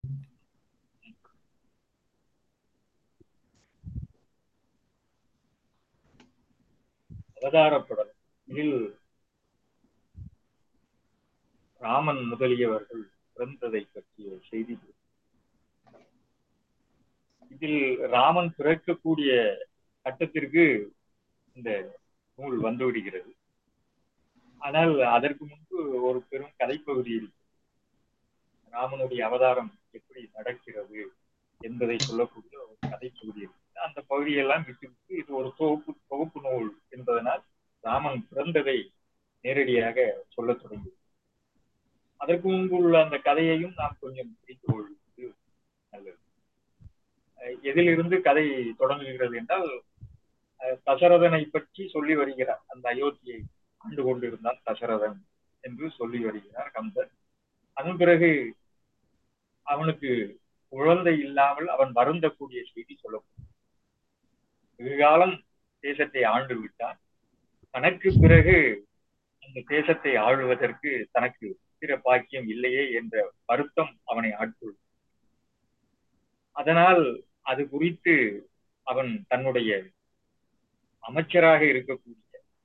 அவதாரப்படல் இதில் ராமன் முதலியவர்கள் பிறந்ததை பற்றிய செய்தி இதில் ராமன் பிறக்கக்கூடிய கட்டத்திற்கு இந்த நூல் வந்துவிடுகிறது ஆனால் அதற்கு முன்பு ஒரு பெரும் கதைப்பகுதி இருக்கு ராமனுடைய அவதாரம் எப்படி நடக்கிறது என்பதை சொல்லக்கூடிய ஒரு கதைப்பகுதி இருக்கு அந்த பகுதியெல்லாம் விட்டுவிட்டு இது ஒரு தொகுப்பு தொகுப்பு நூல் என்பதனால் ராமன் பிறந்ததை நேரடியாக சொல்ல தொடங்கி அதற்கு முன்பு உள்ள அந்த கதையையும் நாம் கொஞ்சம் புரிந்து கொள்வது நல்லது எதிலிருந்து கதை தொடங்குகிறது என்றால் தசரதனை பற்றி சொல்லி வருகிறார் அந்த அயோத்தியை ஆண்டு கொண்டிருந்தான் தசரதன் என்று சொல்லி வருகிறார் கம்பர் அதன் பிறகு அவனுக்கு குழந்தை இல்லாமல் அவன் வருந்தக்கூடிய செய்தி சொல்லப்படும் வெகுகாலம் தேசத்தை ஆண்டு விட்டான் தனக்கு பிறகு அந்த தேசத்தை ஆளுவதற்கு தனக்கு புத்திர பாக்கியம் இல்லையே என்ற வருத்தம் அவனை ஆட்கொள் அதனால் அது குறித்து அவன் தன்னுடைய அமைச்சராக இருக்கக்கூடிய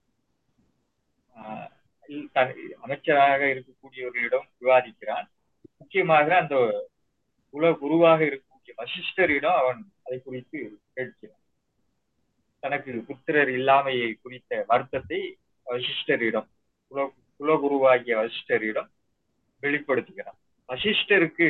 அமைச்சராக இருக்கக்கூடியவர்களிடம் விவாதிக்கிறான் முக்கியமாக அந்த குல குருவாக இருக்கக்கூடிய வசிஷ்டரிடம் அவன் அதை குறித்து கேட்கிறான் தனக்கு புத்திரர் இல்லாமையை குறித்த வருத்தத்தை வசிஷ்டரிடம் குல குலகுருவாகிய வசிஷ்டரிடம் வெளிப்படுத்துகிறான் வசிஷ்டருக்கு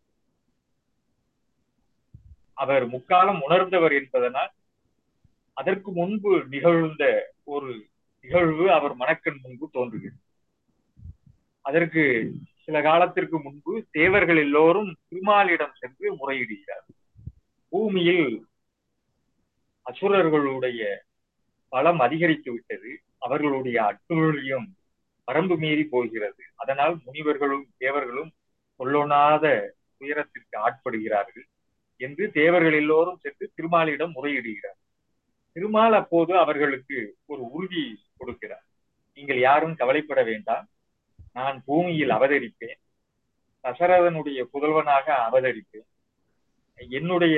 அவர் முக்காலம் உணர்ந்தவர் என்பதனால் அதற்கு முன்பு நிகழ்ந்த ஒரு நிகழ்வு அவர் மனக்கண் முன்பு தோன்றுகிறது அதற்கு சில காலத்திற்கு முன்பு தேவர்கள் எல்லோரும் திருமாலிடம் சென்று முறையிடுகிறார் பூமியில் அசுரர்களுடைய பலம் அதிகரித்து விட்டது அவர்களுடைய அட்டுழியம் வரம்பு மீறி போகிறது அதனால் முனிவர்களும் தேவர்களும் கொல்லொணாத துயரத்திற்கு ஆட்படுகிறார்கள் என்று தேவர்கள் எல்லோரும் சென்று திருமாலிடம் முறையிடுகிறார் திருமால் அப்போது அவர்களுக்கு ஒரு உறுதி கொடுக்கிறார் நீங்கள் யாரும் கவலைப்பட வேண்டாம் நான் பூமியில் அவதரிப்பேன் தசரதனுடைய புதல்வனாக அவதரிப்பேன் என்னுடைய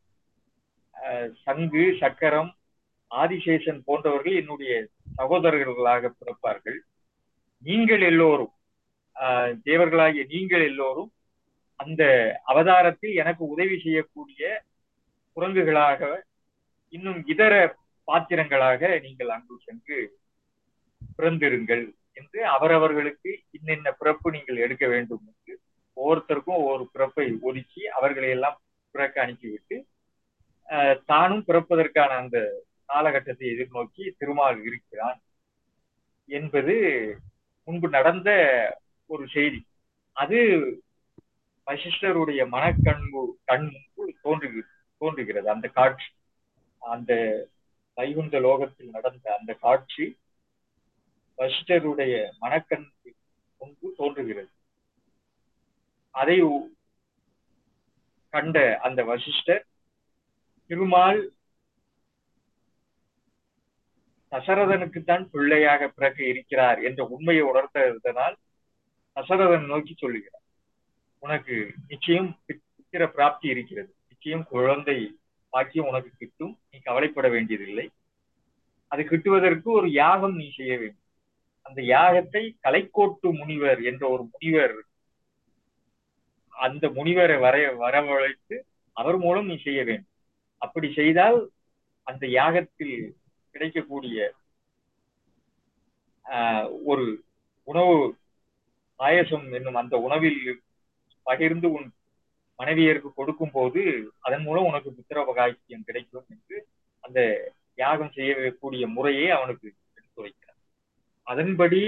சங்கு சக்கரம் ஆதிசேஷன் போன்றவர்கள் என்னுடைய சகோதரர்களாக பிறப்பார்கள் நீங்கள் எல்லோரும் தேவர்களாகிய நீங்கள் எல்லோரும் அந்த அவதாரத்தில் எனக்கு உதவி செய்யக்கூடிய குரங்குகளாக இன்னும் இதர பாத்திரங்களாக நீங்கள் அங்கு சென்று பிறந்திருங்கள் என்று அவரவர்களுக்கு இன்னென்ன பிறப்பு நீங்கள் எடுக்க வேண்டும் என்று ஒவ்வொருத்தருக்கும் ஒவ்வொரு பிறப்பை ஒதுக்கி அவர்களை எல்லாம் பிறக்க அனுப்பிவிட்டு தானும் பிறப்பதற்கான அந்த காலகட்டத்தை எதிர்நோக்கி திருமால் இருக்கிறான் என்பது முன்பு நடந்த ஒரு செய்தி அது வசிஷ்டருடைய மனக்கண்பு கண் முன்பு தோன்றுகிறது தோன்றுகிறது அந்த காட்சி அந்த வைகுண்ட லோகத்தில் நடந்த அந்த காட்சி வசிஷ்டருடைய மனக்கண் முன்பு தோன்றுகிறது அதை கண்ட அந்த வசிஷ்டர் திருமால் தசரதனுக்குத்தான் பிள்ளையாக பிறக்க இருக்கிறார் என்ற உண்மையை உணர்த்ததனால் தசரதன் நோக்கி சொல்லுகிறார் உனக்கு நிச்சயம் புத்திர பிராப்தி இருக்கிறது நிச்சயம் குழந்தை பாக்கியம் உனக்கு கிட்டும் நீ கவலைப்பட வேண்டியதில்லை அது கிட்டுவதற்கு ஒரு யாகம் நீ செய்ய வேண்டும் அந்த யாகத்தை கலைக்கோட்டு முனிவர் என்ற ஒரு முனிவர் அந்த முனிவரை வர வரவழைத்து அவர் மூலம் நீ செய்ய வேண்டும் அப்படி செய்தால் அந்த யாகத்தில் கிடைக்கக்கூடிய ஒரு உணவு பாயசம் என்னும் அந்த உணவில் பகிர்ந்து உன் மனைவியருக்கு கொடுக்கும் போது அதன் மூலம் உனக்கு புத்திர பகாக்கியம் கிடைக்கும் என்று அந்த யாகம் செய்யக்கூடிய முறையை அவனுக்கு எடுத்துரைக்கிறார் அதன்படி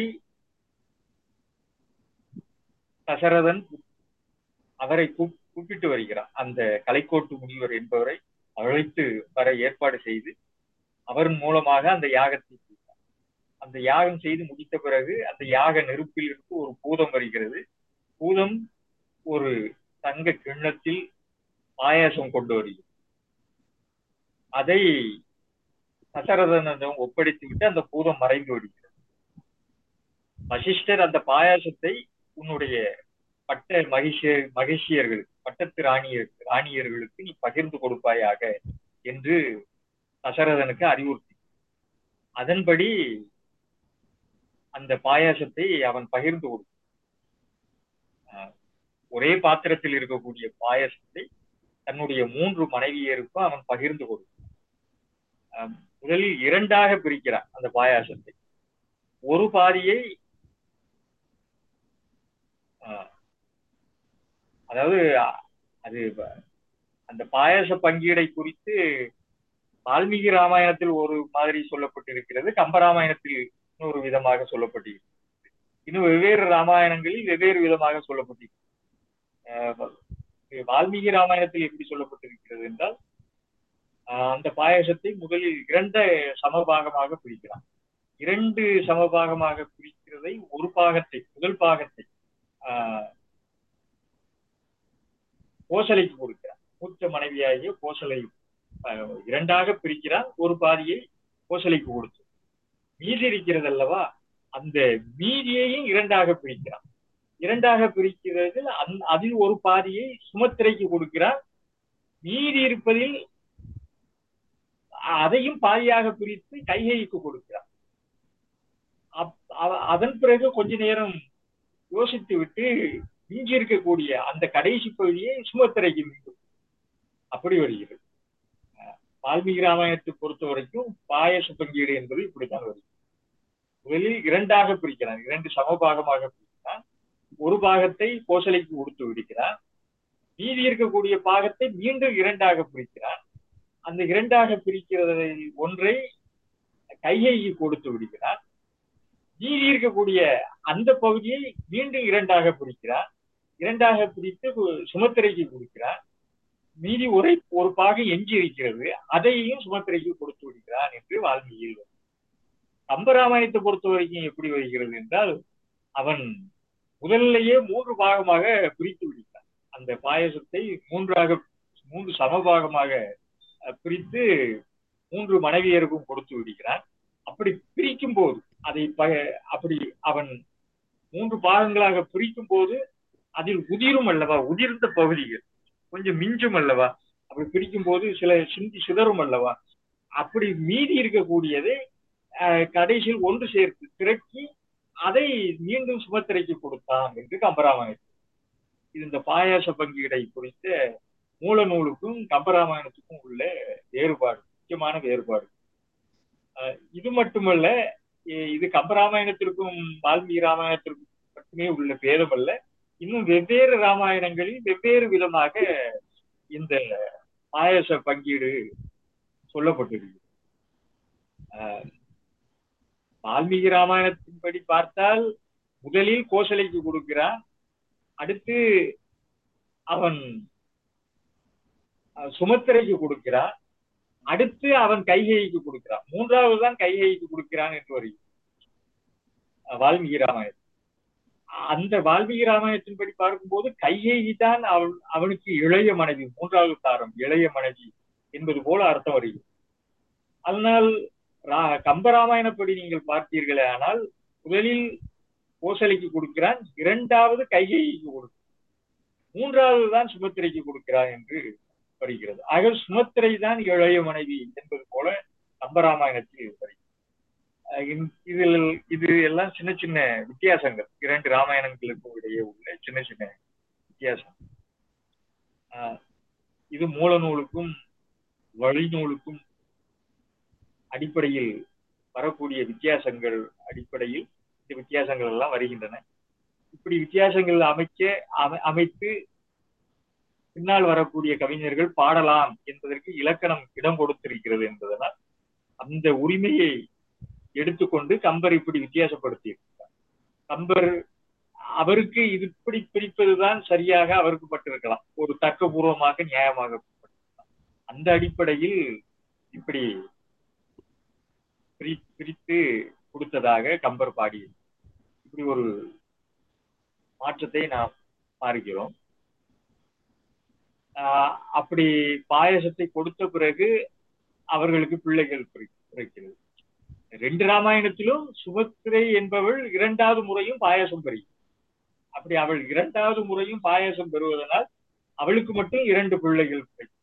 தசரதன் அவரை கூப்பிட்டு வருகிறார் அந்த கலைக்கோட்டு முனிவர் என்பவரை அழைத்து வர ஏற்பாடு செய்து அவரின் மூலமாக அந்த யாகத்தை செய்தார் அந்த யாகம் செய்து முடித்த பிறகு அந்த யாக நெருப்பில் இருந்து ஒரு பூதம் வருகிறது பூதம் ஒரு தங்க கிண்ணத்தில் பாயாசம் கொண்டு வருகிறது அதை தசரதனிடம் ஒப்படைத்து விட்டு அந்த பூதம் மறைந்து விடுகிறது வசிஷ்டர் அந்த பாயாசத்தை உன்னுடைய பட்ட மகிஷிய மகிழ்ச்சியர்களுக்கு பட்டத்து ராணியர் ராணியர்களுக்கு நீ பகிர்ந்து கொடுப்பாயாக என்று தசரதனுக்கு அறிவுறுத்தி அதன்படி அந்த பாயாசத்தை அவன் பகிர்ந்து கொடுத்தான் ஒரே பாத்திரத்தில் இருக்கக்கூடிய பாயசத்தை தன்னுடைய மூன்று மனைவியருக்கும் அவன் பகிர்ந்து கொடுத்தான் முதலில் இரண்டாக பிரிக்கிறான் அந்த பாயாசத்தை ஒரு பாதியை அதாவது அது அந்த பாயாச பங்கீடை குறித்து வால்மீகி ராமாயணத்தில் ஒரு மாதிரி சொல்லப்பட்டிருக்கிறது கம்பராமாயணத்தில் இன்னொரு விதமாக சொல்லப்பட்டிருக்கிறது இன்னும் வெவ்வேறு ராமாயணங்களில் வெவ்வேறு விதமாக சொல்லப்பட்டிருக்கிறது வால்மீகி ராமாயணத்தில் எப்படி சொல்லப்பட்டிருக்கிறது என்றால் அந்த பாயசத்தை முதலில் இரண்ட சமபாகமாக பிரிக்கிறான் இரண்டு சமபாகமாக பிரிக்கிறதை ஒரு பாகத்தை முதல் பாகத்தை கோசலைக்கு கொடுக்கிறான் மூத்த மனைவியாகிய கோசலை இரண்டாக பிரிக்கிறான் ஒரு பாதியை கோசலைக்கு கொடுத்து மீதி இருக்கிறது அல்லவா அந்த மீதியையும் இரண்டாக பிரிக்கிறான் இரண்டாக பிரிக்கிறது அந் அதில் ஒரு பாதியை சுமத்திரைக்கு கொடுக்கிறான் மீதி இருப்பதில் அதையும் பாதியாக பிரித்து கைகைக்கு கொடுக்கிறான் அதன் பிறகு கொஞ்ச நேரம் யோசித்து விட்டு மிஞ்சி இருக்கக்கூடிய அந்த கடைசி பகுதியை சுமத்திரைக்கு மீண்டும் அப்படி வருகிறது வால்மீகி ராமாயணத்தை பொறுத்த வரைக்கும் பாயச பங்கீடு என்பது இப்படித்தான் வருகிறது முதலில் இரண்டாக பிரிக்கிறான் இரண்டு சமபாகமாக பிரிக்கிறான் ஒரு பாகத்தை கோசலைக்கு கொடுத்து விடுக்கிறான் மீதி இருக்கக்கூடிய பாகத்தை மீண்டும் இரண்டாக பிரிக்கிறான் அந்த இரண்டாக பிரிக்கிறதை ஒன்றை கைகைக்கு கொடுத்து விடுகிறான் மீதி இருக்கக்கூடிய அந்த பகுதியை மீண்டும் இரண்டாக பிரிக்கிறான் இரண்டாக பிரித்து சுமத்திரைக்கு கொடுக்கிறான் மீதி ஒரே ஒரு பாகம் எஞ்சி இருக்கிறது அதையும் சுமத்திரைக்கு கொடுத்து விடுகிறான் என்று வால்மீகியில் கம்பராமாயணத்தை பொறுத்த வரைக்கும் எப்படி வருகிறது என்றால் அவன் முதல்லையே மூன்று பாகமாக பிரித்து விடுகிறான் அந்த பாயசத்தை மூன்றாக மூன்று சமபாகமாக பிரித்து மூன்று மனைவியருக்கும் கொடுத்து விடுகிறான் அப்படி பிரிக்கும் போது அதை அப்படி அவன் மூன்று பாகங்களாக பிரிக்கும் போது அதில் உதிரும் அல்லவா உதிர்ந்த பகுதிகள் கொஞ்சம் மிஞ்சும் அல்லவா அப்படி பிரிக்கும் போது சில சிந்தி சிதறும் அல்லவா அப்படி மீதி இருக்கக்கூடியதை கடைசியில் ஒன்று சேர்த்து திரட்டி அதை மீண்டும் சுமத்திரைக்கு கொடுத்தான் என்று கம்பராமாயணம் இது இந்த பாயாச பங்கீடை குறித்த மூல நூலுக்கும் கம்பராமாயணத்துக்கும் உள்ள வேறுபாடு முக்கியமான வேறுபாடு இது மட்டுமல்ல இது கம்பராமாயணத்திற்கும் வால்மீகி ராமாயணத்திற்கும் மட்டுமே உள்ள பேதம் அல்ல இன்னும் வெவ்வேறு ராமாயணங்களில் வெவ்வேறு விதமாக இந்த பாயச பங்கீடு சொல்லப்பட்டிருக்கு வால்மீகி ராமாயணத்தின்படி பார்த்தால் முதலில் கோசலைக்கு கொடுக்கிறான் அடுத்து அவன் சுமத்திரைக்கு கொடுக்கிறான் அடுத்து அவன் கைகைக்கு கொடுக்கிறான் மூன்றாவது தான் கைகைக்கு கொடுக்கிறான் என்று வருகிறது வால்மீகி ராமாயணம் அந்த வால்மீகி ராமாயணத்தின்படி பார்க்கும்போது கைகேயி தான் அவன் அவனுக்கு இளைய மனைவி மூன்றாவது தாரம் இளைய மனைவி என்பது போல அர்த்தம் வருகிறது அதனால் கம்பராமாயணப்படி நீங்கள் பார்த்தீர்களே ஆனால் முதலில் கோசலைக்கு கொடுக்கிறான் இரண்டாவது கைகைக்கு கொடுக்கிறான் மூன்றாவது தான் சுமத்திரைக்கு கொடுக்கிறான் என்று வருகிறது ஆக சுமத்திரை தான் இளைய மனைவி என்பது போல கம்பராமாயணத்தில் வருகிறது இதில் இது எல்லாம் சின்ன சின்ன வித்தியாசங்கள் இரண்டு ராமாயணங்களுக்கும் இடையே உள்ள சின்ன சின்ன வித்தியாசம் இது மூல நூலுக்கும் வழி நூலுக்கும் அடிப்படையில் வரக்கூடிய வித்தியாசங்கள் அடிப்படையில் இந்த வித்தியாசங்கள் எல்லாம் வருகின்றன இப்படி வித்தியாசங்கள் அமைக்க அமைத்து பின்னால் வரக்கூடிய கவிஞர்கள் பாடலாம் என்பதற்கு இலக்கணம் இடம் கொடுத்திருக்கிறது என்பதனால் அந்த உரிமையை எடுத்துக்கொண்டு கம்பர் இப்படி வித்தியாசப்படுத்தி இருக்கிறார் கம்பர் அவருக்கு இது இப்படி பிரிப்பதுதான் சரியாக அவருக்கு பட்டிருக்கலாம் ஒரு தர்க்கபூர்வமாக நியாயமாக அந்த அடிப்படையில் இப்படி பிரித்து கொடுத்ததாக கம்பர் பாடி இப்படி ஒரு மாற்றத்தை நாம் பார்க்கிறோம் அப்படி பாயசத்தை கொடுத்த பிறகு அவர்களுக்கு பிள்ளைகள் பிறக்கிறது ரெண்டு ராமாயணத்திலும் சுபத்திரை என்பவள் இரண்டாவது முறையும் பாயசம் பெறுகிறார் அப்படி அவள் இரண்டாவது முறையும் பாயாசம் பெறுவதனால் அவளுக்கு மட்டும் இரண்டு பிள்ளைகள் கிடைக்கும்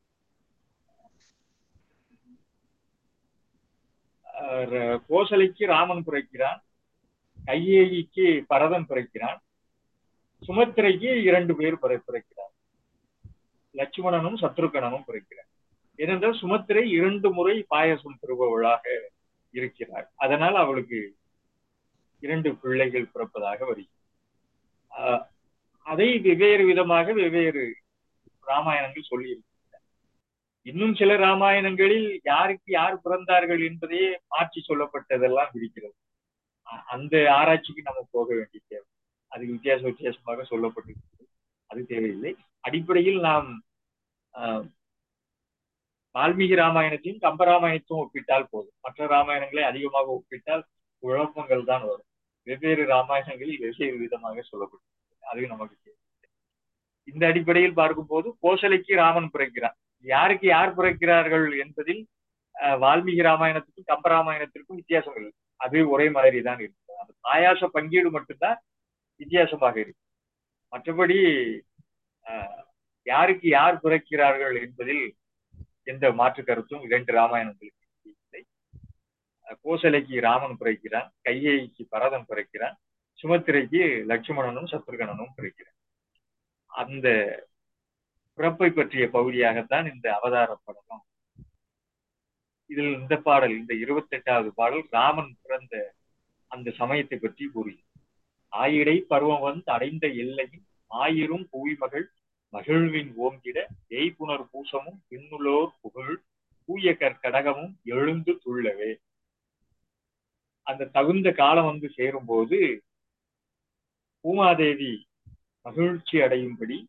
அஹ் கோசலைக்கு ராமன் பிறக்கிறான் கையேயிக்கு பரதன் பிறக்கிறான் சுமத்திரைக்கு இரண்டு பேர் பிற- பிறக்கிறார் லட்சுமணனும் சத்ருகணனும் பிறக்கிறார் ஏனென்றால் சுமத்திரை இரண்டு முறை பாயசம் பெறுபவளாக இருக்கிறார் அதனால் அவளுக்கு இரண்டு பிள்ளைகள் பிறப்பதாக வருகிறது ஆஹ் அதை வெவ்வேறு விதமாக வெவ்வேறு ராமாயணங்கள் சொல்லி இன்னும் சில ராமாயணங்களில் யாருக்கு யார் பிறந்தார்கள் என்பதே மாற்றி சொல்லப்பட்டதெல்லாம் இருக்கிறது அ- அந்த ஆராய்ச்சிக்கு நம்ம போக வேண்டிய தேவை அது வித்தியாச வித்தியாசமாக சொல்லப்பட்டிருக்கிறது அது தேவையில்லை அடிப்படையில் நாம் ஆஹ், வால்மீகி ராமாயணத்தையும் கம்பராமாயணத்தையும் ஒப்பிட்டால் போதும் மற்ற ராமாயணங்களை அதிகமாக ஒப்பிட்டால் குழப்பங்கள் தான் வரும் வெவ்வேறு ராமாயணங்களில் வெவ்வேறு விதமாக சொல்லப்பட்டிருக்கிறது அது நமக்கு தேவை இந்த அடிப்படையில் பார்க்கும்போது கோசலைக்கு ராமன் பிறக்கிறான் யாருக்கு யார் பிறக்கிறார்கள் என்பதில் அஹ், வால்மீகி ராமாயணத்துக்கும் கம்பராமாயணத்திற்கும் வித்தியாசம் இல்லை அது ஒரே மாதிரி தான் இருக்கு அந்த பாயாச பங்கீடு மட்டும்தான் வித்தியாசமாக இருக்கு மற்றபடி அஹ், யாருக்கு யார் பிறக்கிறார்கள் என்பதில் எந்த மாற்று கருத்தும் இரண்டு ராமாயணங்களுக்கு இல்லை அஹ், கோசலைக்கு ராமன் பிறக்கிறான் கையேயிக்கு பரதன் பிறக்கிறான் சுமத்திரைக்கு லட்சுமணனும் சத்ருகணனும் பிறக்கிறான் அந்த பிறப்பை பற்றிய பகுதியாகத்தான் இந்த அவதார படமும் இதில் இந்த பாடல் இந்த இருபத்தி எட்டாவது பாடல் ராமன் பிறந்த அந்த சமயத்தை பற்றி கூறுகிறது ஆயிடை பருவம் வந்து அடைந்த எல்லையும் ஆயிரும் புவிமகள் மகிழ்வின் ஓங்கிட எய்புணர் பூசமும் பின்னுளோர் புகழ் தூய கற்கடகமும் எழுந்து துள்ளவே அந்த தகுந்த காலம் வந்து சேரும்போது பூமாதேவி மகிழ்ச்சி அடையும்படி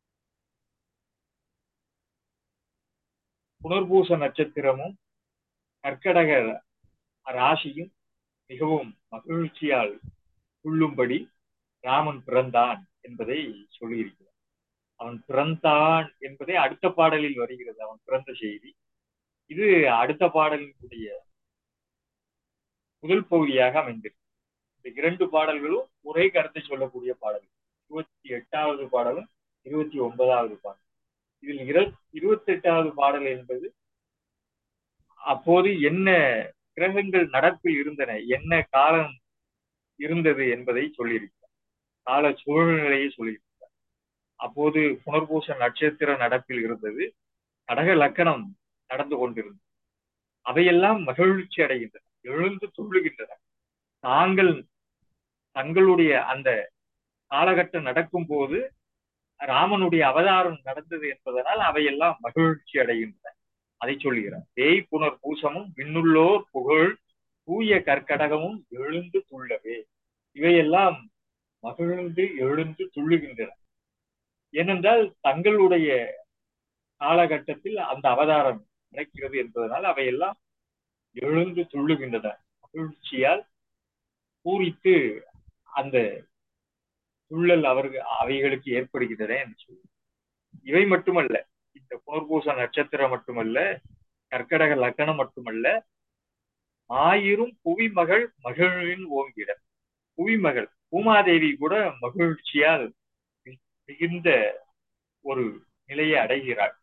புனர்பூச நட்சத்திரமும் கர்க்கடக ராசியும் மிகவும் மகிழ்ச்சியால் துள்ளும்படி ராமன் பிறந்தான் என்பதை சொல்லியிருக்கிறார் அவன் பிறந்தான் என்பதை அடுத்த பாடலில் வருகிறது அவன் பிறந்த செய்தி இது அடுத்த பாடலினுடைய முதல் பகுதியாக அமைந்திருக்கு இந்த இரண்டு பாடல்களும் ஒரே கருத்தை சொல்லக்கூடிய பாடல்கள் இருபத்தி எட்டாவது பாடலும் இருபத்தி ஒன்பதாவது பாடல் இதில் இரு இருபத்தி எட்டாவது பாடல் என்பது அப்போது என்ன கிரகங்கள் நடப்பில் இருந்தன என்ன காலம் இருந்தது என்பதை சொல்லியிருக்கிறார் கால சூழ்நிலையை சொல்லியிருக்கிறார் அப்போது புனர்பூச நட்சத்திர நடப்பில் இருந்தது கடக லக்கணம் நடந்து கொண்டிருந்தது அவையெல்லாம் மகிழ்ச்சி அடைகின்றன எழுந்து துள்ளுகின்றன தாங்கள் தங்களுடைய அந்த காலகட்டம் நடக்கும் போது ராமனுடைய அவதாரம் நடந்தது என்பதனால் அவையெல்லாம் மகிழ்ச்சி அடைகின்றன அதை சொல்லுகிறார் தேய் புனர் பூசமும் விண்ணுள்ளோர் புகழ் தூய கற்கடகமும் எழுந்து துள்ளவே இவையெல்லாம் மகிழ்ந்து எழுந்து துள்ளுகின்றன ஏனென்றால் தங்களுடைய காலகட்டத்தில் அந்த அவதாரம் நடக்கிறது என்பதனால் அவையெல்லாம் எழுந்து துள்ளுகின்றன மகிழ்ச்சியால் பூரித்து அந்த துள்ளல் அவர்கள் அவைகளுக்கு ஏற்படுகின்றன என்று சொல்லி இவை மட்டுமல்ல இந்த புனர்பூச நட்சத்திரம் மட்டுமல்ல கர்க்கடக லக்கணம் மட்டுமல்ல ஆயிரும் புவிமகள் மகிழ்வின் ஓங்கிட புவிமகள் பூமாதேவி கூட மகிழ்ச்சியால் மிகுந்த ஒரு நிலையை அடைகிறாள்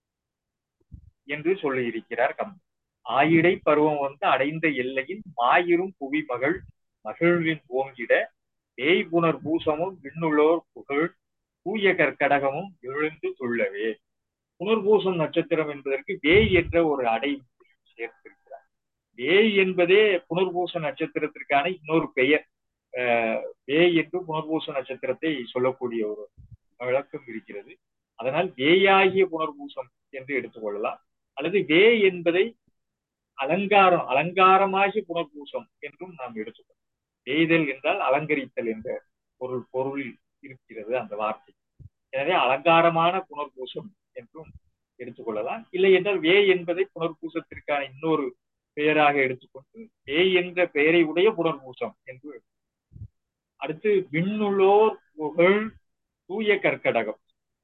என்று சொல்லியிருக்கிறார் கம் ஆயிடை பருவம் வந்து அடைந்த எல்லையின் மாயிரும் புவிமகள் மகிழ்வின் ஓங்கிட பேய் புனர் பூசமும் விண்ணுள்ளோர் புகழ் தூய கற்கடகமும் எழுந்து துள்ளவே புனர்பூசம் நட்சத்திரம் என்பதற்கு வேய் என்ற ஒரு அடை சேர்த்திருக்கிறார் வேய் என்பதே புனர்பூச நட்சத்திரத்திற்கான இன்னொரு பெயர் வேய் என்று புனர்பூச நட்சத்திரத்தை சொல்லக்கூடிய ஒரு விளக்கம் இருக்கிறது அதனால் வேயாகிய புனர்பூசம் என்று எடுத்துக்கொள்ளலாம் அல்லது வே என்பதை அலங்காரம் அலங்காரமாகிய புனர்பூசம் என்றும் நாம் எடுத்துக்கொள்ளலாம் வேய்தல் என்றால் அலங்கரித்தல் என்ற பொருள் பொருளில் இருக்கிறது அந்த வார்த்தை எனவே அலங்காரமான புனர்பூசம் என்றும் எடுத்துக்கொள்ளலாம் இல்லை என்றால் வே என்பதை புனர்பூசத்திற்கான இன்னொரு பெயராக எடுத்துக்கொண்டு வே என்ற பெயரை உடைய புனர்பூசம் என்று அடுத்து விண்ணுள்ளோர் புகழ் தூய கற்கடகம்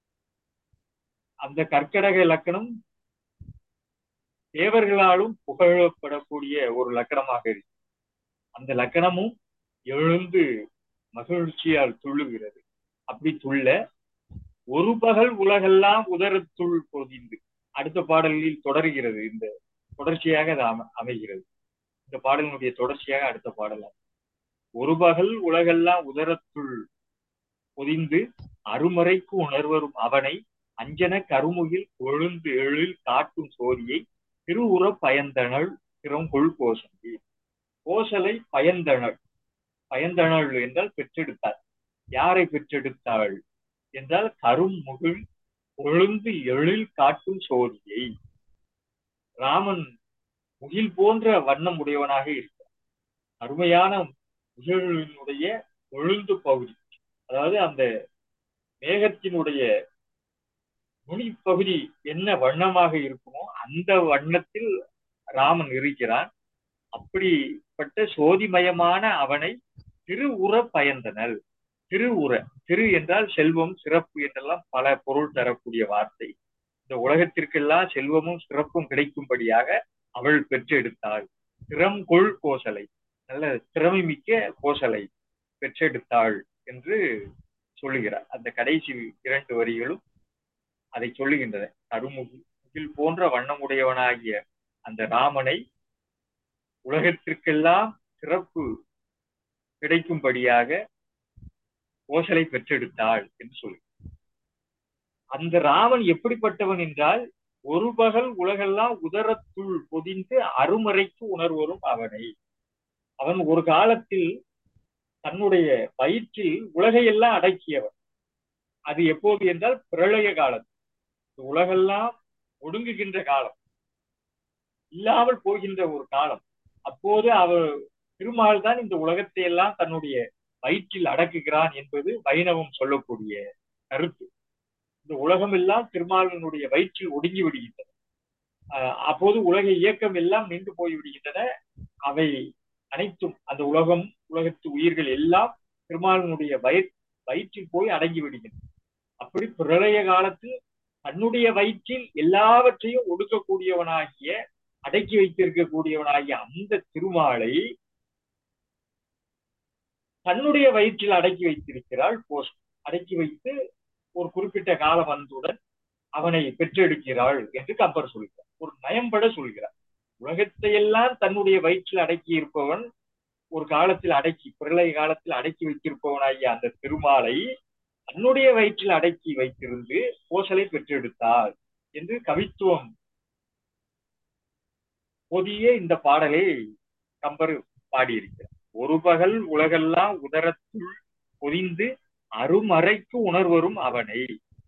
அந்த கற்கடக இலக்கணம் தேவர்களாலும் புகழப்படக்கூடிய ஒரு லக்கணமாக இருக்கு அந்த லக்கணமும் எழுந்து மகிழ்ச்சியால் துள்ளுகிறது அப்படி துள்ள ஒரு பகல் உலகெல்லாம் உதரத்துள் பொதிந்து அடுத்த பாடலில் தொடர்கிறது இந்த தொடர்ச்சியாக அது அம அமைகிறது இந்த பாடலினுடைய தொடர்ச்சியாக அடுத்த பாடல் ஒரு பகல் உலகெல்லாம் உதரத்துள் பொதிந்து அருமறைக்கு உணர்வரும் அவனை அஞ்சன கருமுகில் கொழுந்து எழில் காட்டும் சோதியை திருவுற பயந்தனள் திறங்கொள் கோசந்தி கோசலை பயந்தனள் பயந்தனள் என்றால் பெற்றெடுத்தாள் யாரை பெற்றெடுத்தாள் என்றால் கருமுகில் கொழுந்து எழில் காட்டும் சோதியை ராமன் முகில் போன்ற வண்ணம் உடையவனாக இருக்கிறார் அருமையான முகிலினுடைய கொழுந்து பகுதி அதாவது அந்த மேகத்தினுடைய நுனிப்பகுதி என்ன வண்ணமாக இருக்குமோ அந்த வண்ணத்தில் ராமன் இருக்கிறான் அப்படிப்பட்ட சோதிமயமான அவனை திரு உற பயந்தனல் திரு உற திரு என்றால் செல்வம் சிறப்பு என்றெல்லாம் பல பொருள் தரக்கூடிய வார்த்தை இந்த உலகத்திற்கெல்லாம் செல்வமும் சிறப்பும் கிடைக்கும்படியாக அவள் பெற்றெடுத்தாள் திறம் கொள் கோசலை நல்ல திறமை மிக்க கோசலை பெற்றெடுத்தாள் என்று சொல்லுகிறார் அந்த கடைசி இரண்டு வரிகளும் அதை சொல்லுகின்றன கருமுகில் போன்ற வண்ணமுடையவனாகிய அந்த ராமனை உலகத்திற்கெல்லாம் சிறப்பு கிடைக்கும்படியாக கோசலை பெற்றெடுத்தாள் என்று சொல்லு அந்த ராமன் எப்படிப்பட்டவன் என்றால் ஒரு பகல் உலகெல்லாம் உதரத்துள் பொதிந்து அருமறைக்கு உணர்வரும் அவனை அவன் ஒரு காலத்தில் தன்னுடைய வயிற்றில் உலகையெல்லாம் அடக்கியவன் அது எப்போது என்றால் பிரளய காலம் உலகெல்லாம் ஒடுங்குகின்ற காலம் இல்லாமல் போகின்ற ஒரு காலம் அப்போது அவர் திருமால் தான் இந்த உலகத்தை எல்லாம் தன்னுடைய வயிற்றில் அடக்குகிறான் என்பது வைணவம் சொல்லக்கூடிய கருத்து இந்த உலகம் எல்லாம் திருமாலினுடைய வயிற்றில் ஒடுங்கி விடுகின்றன அப்போது உலக இயக்கம் எல்லாம் நின்று போய் விடுகின்றன அவை அனைத்தும் அந்த உலகம் உலகத்து உயிர்கள் எல்லாம் திருமாலினுடைய வயிற் வயிற்றில் போய் அடங்கி விடுகின்றன அப்படி பிரளய காலத்தில் தன்னுடைய வயிற்றில் எல்லாவற்றையும் ஒடுக்கக்கூடியவனாகிய அடக்கி வைத்திருக்கக்கூடியவனாகிய அந்த திருமாலை தன்னுடைய வயிற்றில் அடக்கி வைத்திருக்கிறாள் போஸ்ட் அடக்கி வைத்து ஒரு குறிப்பிட்ட காலம் வந்தவுடன் அவனை பெற்றெடுக்கிறாள் என்று கம்பர் சொல்கிறார் ஒரு நயம்பட சொல்கிறார் உலகத்தை எல்லாம் தன்னுடைய வயிற்றில் அடக்கி இருப்பவன் ஒரு காலத்தில் அடக்கி பிரளய காலத்தில் அடக்கி வைத்திருப்பவனாகிய அந்த திருமாலை தன்னுடைய வயிற்றில் அடக்கி வைத்திருந்து கோசலை பெற்றெடுத்தாள் என்று கவித்துவம் பொதிய இந்த பாடலை கம்பர் பாடியிருக்கிறார் ஒரு பகல் உலகெல்லாம் உதரத்துள் பொதிந்து அருமறைக்கு உணர்வரும் அவனை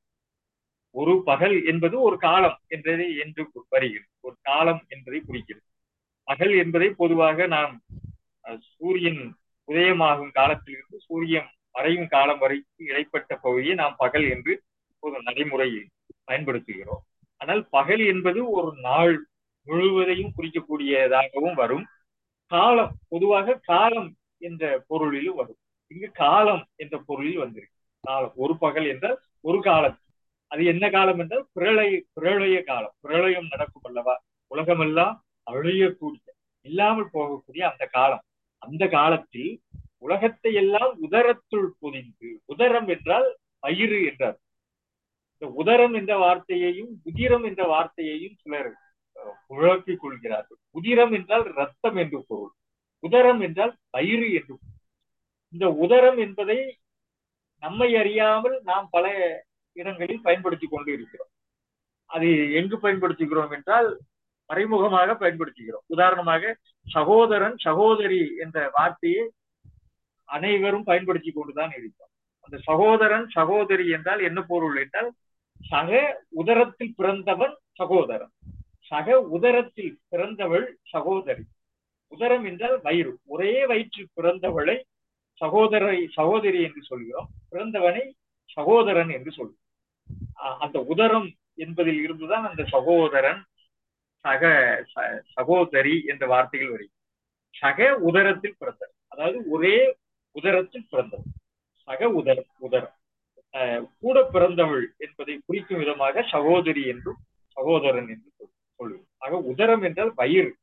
ஒரு பகல் என்பது ஒரு காலம் என்பதை என்று வருகிறது ஒரு காலம் என்பதை குறிக்கிறது பகல் என்பதை பொதுவாக நாம் சூரியன் உதயமாகும் காலத்திலிருந்து சூரியன் மறையும் காலம் வரைக்கும் இடைப்பட்ட பகுதியை நாம் பகல் என்று ஒரு நடைமுறையில் பயன்படுத்துகிறோம் ஆனால் பகல் என்பது ஒரு நாள் முழுவதையும் குறிக்கக்கூடியதாகவும் வரும் காலம் பொதுவாக காலம் என்ற பொருளிலும் வரும் இங்கு காலம் என்ற பொருளில் வந்திருக்கு காலம் ஒரு பகல் என்றால் ஒரு காலம் அது என்ன காலம் என்றால் பிரளய பிரளய காலம் பிரளயம் நடக்கும் அல்லவா உலகமெல்லாம் அழியக்கூடிய இல்லாமல் போகக்கூடிய அந்த காலம் அந்த காலத்தில் உலகத்தை எல்லாம் உதரத்துள் பொதிந்து உதரம் என்றால் வயிறு என்றார் இந்த உதரம் என்ற வார்த்தையையும் உதிரம் என்ற வார்த்தையையும் சிலர் குழப்பிக் கொள்கிறார்கள் உதிரம் என்றால் ரத்தம் என்று பொருள் உதரம் என்றால் வயிறு என்று இந்த உதரம் என்பதை நம்மை அறியாமல் நாம் பல இடங்களில் பயன்படுத்தி கொண்டு இருக்கிறோம் அது எங்கு பயன்படுத்துகிறோம் என்றால் மறைமுகமாக பயன்படுத்துகிறோம் உதாரணமாக சகோதரன் சகோதரி என்ற வார்த்தையை அனைவரும் பயன்படுத்தி கொண்டுதான் இருக்கிறோம் அந்த சகோதரன் சகோதரி என்றால் என்ன பொருள் என்றால் சக உதரத்தில் பிறந்தவன் சகோதரன் சக உதரத்தில் பிறந்தவள் சகோதரி உதரம் என்றால் வயிறு ஒரே வயிற்றில் பிறந்தவளை சகோதரை சகோதரி என்று சொல்கிறோம் பிறந்தவனை சகோதரன் என்று சொல்கிறோம் அந்த உதரம் என்பதில் இருந்துதான் அந்த சகோதரன் சக சகோதரி என்ற வார்த்தைகள் வருகிறது சக உதரத்தில் பிறந்தவர் அதாவது ஒரே உதரத்தில் பிறந்தவர் சக உதரம் உதரம் கூட பிறந்தவள் என்பதை குறிக்கும் விதமாக சகோதரி என்றும் சகோதரன் என்று சொல்லுவோம் ஆக உதரம் என்றால் வயிறு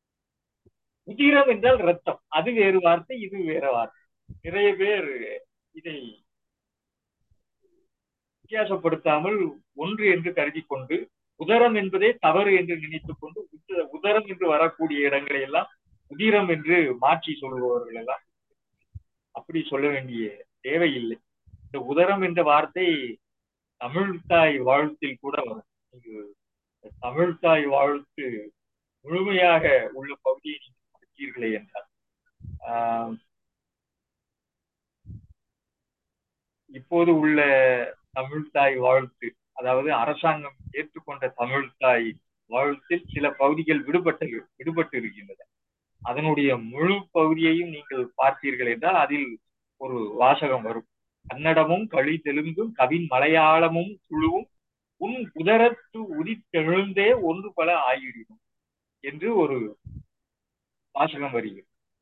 உதிரம் என்றால் ரத்தம் அது வேறு வார்த்தை இது வேற வார்த்தை நிறைய பேர் இதை வித்தியாசப்படுத்தாமல் ஒன்று என்று கருதி கொண்டு உதரம் என்பதே தவறு என்று நினைத்துக் கொண்டு உதரம் என்று வரக்கூடிய இடங்களை எல்லாம் உதிரம் என்று மாற்றி சொல்பவர்கள் எல்லாம் அப்படி சொல்ல வேண்டிய தேவையில்லை இந்த உதரம் என்ற வார்த்தை தமிழ்தாய் வாழ்த்தில் கூட வரும் இங்கு தமிழ்தாய் வாழ்த்து முழுமையாக உள்ள பகுதியை நீங்கள் படித்தீர்களே என்றால் இப்போது உள்ள தமிழ்தாய் வாழ்த்து அதாவது அரசாங்கம் ஏற்றுக்கொண்ட தமிழ்தாய் வாழ்த்தில் சில பகுதிகள் விடுபட்டு விடுபட்டு இருக்கின்றன அதனுடைய முழு பகுதியையும் நீங்கள் பார்த்தீர்கள் என்றால் அதில் ஒரு வாசகம் வரும் கன்னடமும் களி தெலுங்கும் கவின் மலையாளமும் துளுவும் உன் உதரத்து உதித்தெழுந்தே ஒன்று பல ஆகிவிடும் என்று ஒரு வாசகம் வருகிறது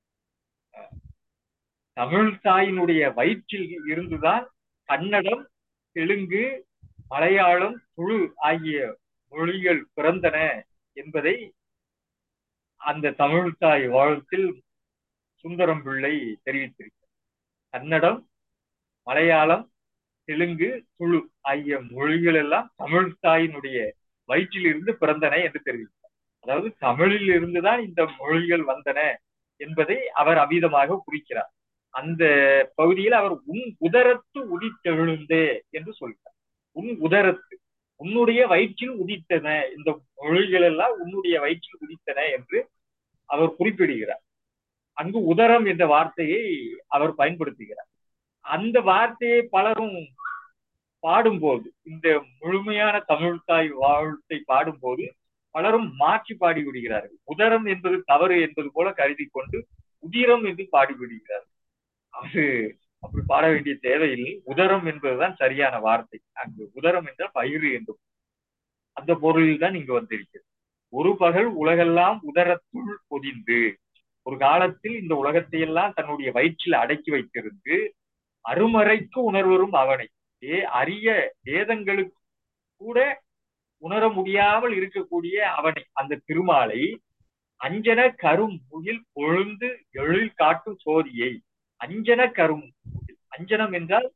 தமிழ் தாயினுடைய வயிற்றில் இருந்துதான் கன்னடம் தெலுங்கு மலையாளம் துளு ஆகிய மொழிகள் பிறந்தன என்பதை அந்த தமிழ்தாய் வாழ்த்தில் சுந்தரம் பிள்ளை தெரிவித்திருக்கிறார் கன்னடம் மலையாளம் தெலுங்கு துளு ஆகிய மொழிகள் எல்லாம் தமிழ்தாயினுடைய வயிற்றில் இருந்து பிறந்தன என்று தெரிவித்தார் அதாவது தமிழில் இருந்துதான் இந்த மொழிகள் வந்தன என்பதை அவர் அபீதமாக குறிக்கிறார் அந்த பகுதியில் அவர் உன் உதரத்து உதித்தெழுந்தே என்று சொல்கிறார் உன் உதரத்து உன்னுடைய வயிற்றில் உதித்தன இந்த மொழிகள் எல்லாம் உன்னுடைய வயிற்றில் உதித்தன என்று அவர் குறிப்பிடுகிறார் அங்கு உதரம் என்ற வார்த்தையை அவர் பயன்படுத்துகிறார் அந்த வார்த்தையை பலரும் பாடும்போது இந்த முழுமையான தமிழ்தாய் வாழ்த்தை பாடும்போது பலரும் மாற்றி பாடி விடுகிறார்கள் உதரம் என்பது தவறு என்பது போல கருதி கொண்டு உதிரம் என்று பாடி விடுகிறார்கள் அது அப்படி பாட வேண்டிய தேவையில்லை உதரம் என்பதுதான் சரியான வார்த்தை அங்கு உதரம் என்றால் பயிறு என்றும் அந்த பொருளில் தான் இங்கு வந்திருக்கிறது ஒரு பகல் உலகெல்லாம் உதரத்துள் பொதிந்து ஒரு காலத்தில் இந்த உலகத்தை எல்லாம் தன்னுடைய வயிற்றில் அடக்கி வைத்திருந்து அருமறைக்கு உணர்வரும் அவனை ஏ அரிய வேதங்களுக்கு கூட உணர முடியாமல் இருக்கக்கூடிய அவனை அந்த திருமாலை அஞ்சன கரும் முகில் பொழுந்து எழில் காட்டும் சோதியை அஞ்சன கரும் அஞ்சனம் என்றால்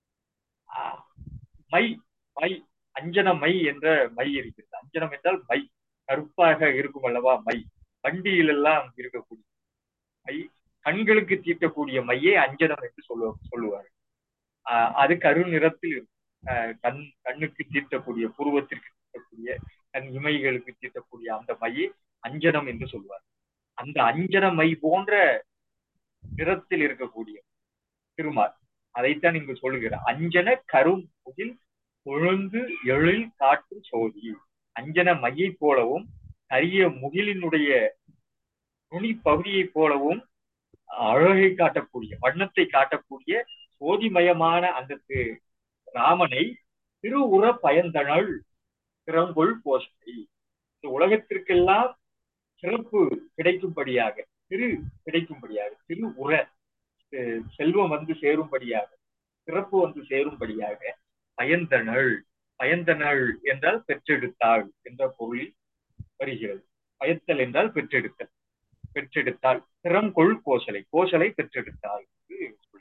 மை மை அஞ்சன மை என்ற மை இருக்கிறது அஞ்சனம் என்றால் மை கருப்பாக இருக்கும் அல்லவா மை வண்டியில் எல்லாம் இருக்கக்கூடிய மை கண்களுக்கு தீட்டக்கூடிய மையை அஞ்சனம் என்று சொல்லுவ சொல்லுவார்கள் அது கரு நிறத்தில் இருக்கும் கண் கண்ணுக்கு தீட்டக்கூடிய புருவத்திற்கு தீட்டக்கூடிய கண் இமைகளுக்கு தீட்டக்கூடிய அந்த மையை அஞ்சனம் என்று சொல்லுவார் அந்த அஞ்சன மை போன்ற நிறத்தில் இருக்கக்கூடிய திருமால் அதைத்தான் இங்கு சொல்லுகிறார் அஞ்சன கரும் முகில் கொழுந்து எழில் காட்டும் சோதி அஞ்சன மையை போலவும் கரிய முகிலினுடைய நுனி பகுதியை போலவும் அழகை காட்டக்கூடிய வண்ணத்தை காட்டக்கூடிய சோதிமயமான அந்த ராமனை திருவுற பயந்தனள் திறங்கொள் போஷனை இந்த உலகத்திற்கெல்லாம் சிறப்பு கிடைக்கும்படியாக திரு கிடைக்கும்படியாக திரு உர செல்வம் வந்து சேரும்படியாக சிறப்பு வந்து சேரும்படியாக பயந்தனள் பயந்தனள் என்றால் பெற்றெடுத்தாள் என்ற பொருளில் வருகிறது பயத்தல் என்றால் பெற்றெடுத்தல் பெற்றெடுத்தாள் திறங்கொள் கோசலை கோசலை பெற்றெடுத்தாள் என்று சொல்லி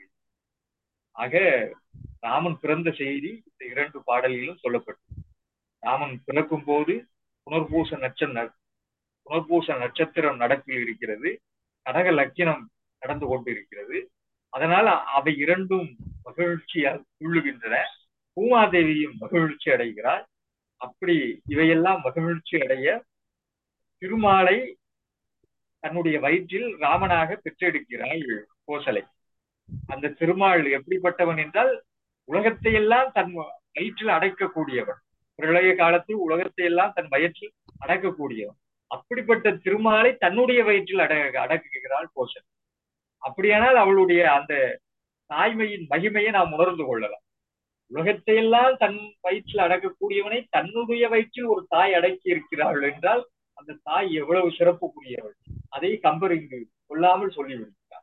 ஆக ராமன் பிறந்த செய்தி இந்த இரண்டு பாடல்களிலும் சொல்லப்பட்டது ராமன் பிறக்கும் போது புனர்பூச நட்ச புனர்பூச நட்சத்திரம் நடப்பில் இருக்கிறது கடக லக்கினம் நடந்து கொண்டிருக்கிறது அதனால் அவை இரண்டும் மகிழ்ச்சியால் துள்ளுகின்றன பூமாதேவியும் மகிழ்ச்சி அடைகிறார் அப்படி இவையெல்லாம் மகிழ்ச்சி அடைய திருமாலை தன்னுடைய வயிற்றில் ராமனாக பெற்றெடுக்கிறாள் கோசலை அந்த திருமால் எப்படிப்பட்டவன் என்றால் உலகத்தை எல்லாம் தன் வயிற்றில் அடைக்கக்கூடியவன் பிரளய காலத்தில் உலகத்தை எல்லாம் தன் வயிற்றில் அடக்கக்கூடியவன் அப்படிப்பட்ட திருமாலை தன்னுடைய வயிற்றில் அட அடக்குகிறாள் கோசல் அப்படியானால் அவளுடைய அந்த தாய்மையின் மகிமையை நாம் உணர்ந்து கொள்ளலாம் உலகத்தை எல்லாம் தன் வயிற்றில் அடக்கக்கூடியவனை தன்னுடைய வயிற்றில் ஒரு தாய் அடக்கி இருக்கிறாள் என்றால் அந்த தாய் எவ்வளவு சிறப்புக்குரியவள் அதை கம்பர் இங்கு சொல்லாமல் சொல்லிவிடுகிறார்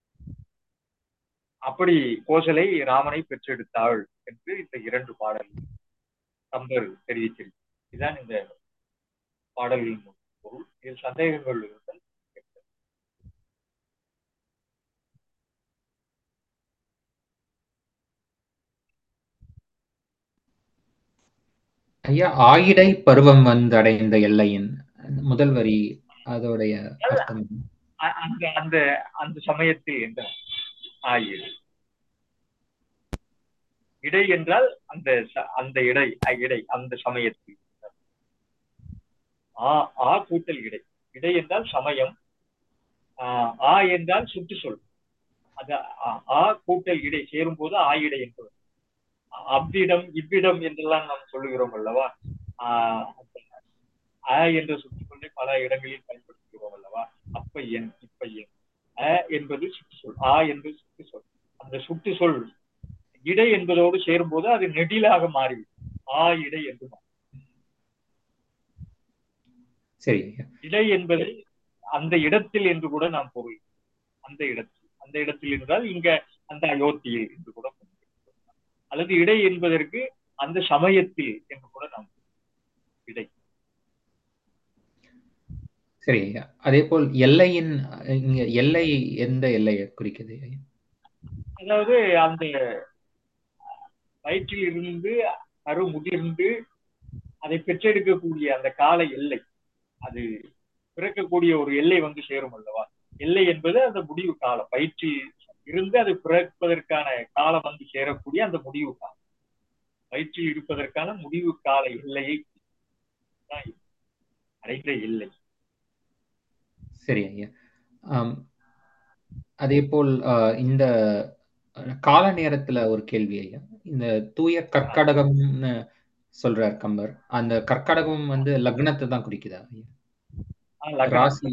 அப்படி கோசலை ராமனை பெற்றெடுத்தாள் என்று இந்த இரண்டு பாடல்கள் கம்பர் தெரிவித்திருக்கிறார் இதுதான் இந்த பாடல்களின் பொருள் இதில் சந்தேகங்கள் இருந்தால் ஐயா ஆயிடை பருவம் வந்தடைந்த எல்லையின் முதல் வரி அதோடைய அர்த்தம் என்ன? அ- அந்த அந்த அந்த சமயத்தில் என்ற ஆயிடு இடை என்றால் அந்த ச- அந்த இடை அ- இடை அந்த சமயத்தில் ஆ ஆ கூட்டல் இடை இடை என்றால் சமயம் ஆ, ஆ என்றால் சுற்றுச்சொல் அது ஆ- ஆ கூட்டல் இடை சேரும் போது ஆ இடை என்பது அவ்விடம் இவ்விடம் என்றெல்லாம் நாம் சொல்லுகிறோம் அல்லவா ஆ, அ என்ற சுற்றுச்சொல்லை பல இடங்களில் பயன்படுத்துகிறோம் அல்லவா அப்ப என் இப்ப என் அ என்பது சுற்றுச்சொல் ஆ என்பது சுற்றுச்சொல் அந்த சுற்றுச்சொல் இடை என்பதோடு சேரும்போது அது நெடிலாக மாறிவிடும் ஆ இடை என்று மாறும். சரி ஐயா இடை என்பதை அந்த இடத்தில் என்று கூட நாம் பொருள் அந்த இடத்தில் அந்த இடத்தில் என்றால் இங்க அந்த அயோத்தியில் என்று கூட பொருள். அல்லது இடை என்பதற்கு அந்த சமயத்தில் என்று கூட நாம் இடை சரி ஐயா அதே போல் எல்லையின் இங்க எல்லை எந்த எல்லையை குறிக்குது ஐயா அதாவது அந்த வயிற்றில் இருந்து கரு முதிர்ந்து அதை பெற்றெடுக்கக்கூடிய அந்த கால எல்லை அது பிறக்கக்கூடிய ஒரு எல்லை வந்து சேரும் அல்லவா எல்லை என்பது அந்த முடிவு காலம் வயிற்றில் இருந்து அது பிறப்பதற்கான காலம் வந்து சேரக்கூடிய அந்த முடிவு காலம் வயிற்றில் இருப்பதற்கான முடிவு கால எல்லையை தான் இது. அடைந்த எல்லை சரி ஐயா ஆம், அதே போல் ஆஹ், இந்த கால நேரத்துல ஒரு கேள்வி ஐயா இந்த தூய கற்கடகம்னு சொல்றார் கம்பர் அந்த கற்கடகம் வந்து லக்னத்தை தான் குறிக்குதா ஐயா ஆனா, லக்னம் ராசி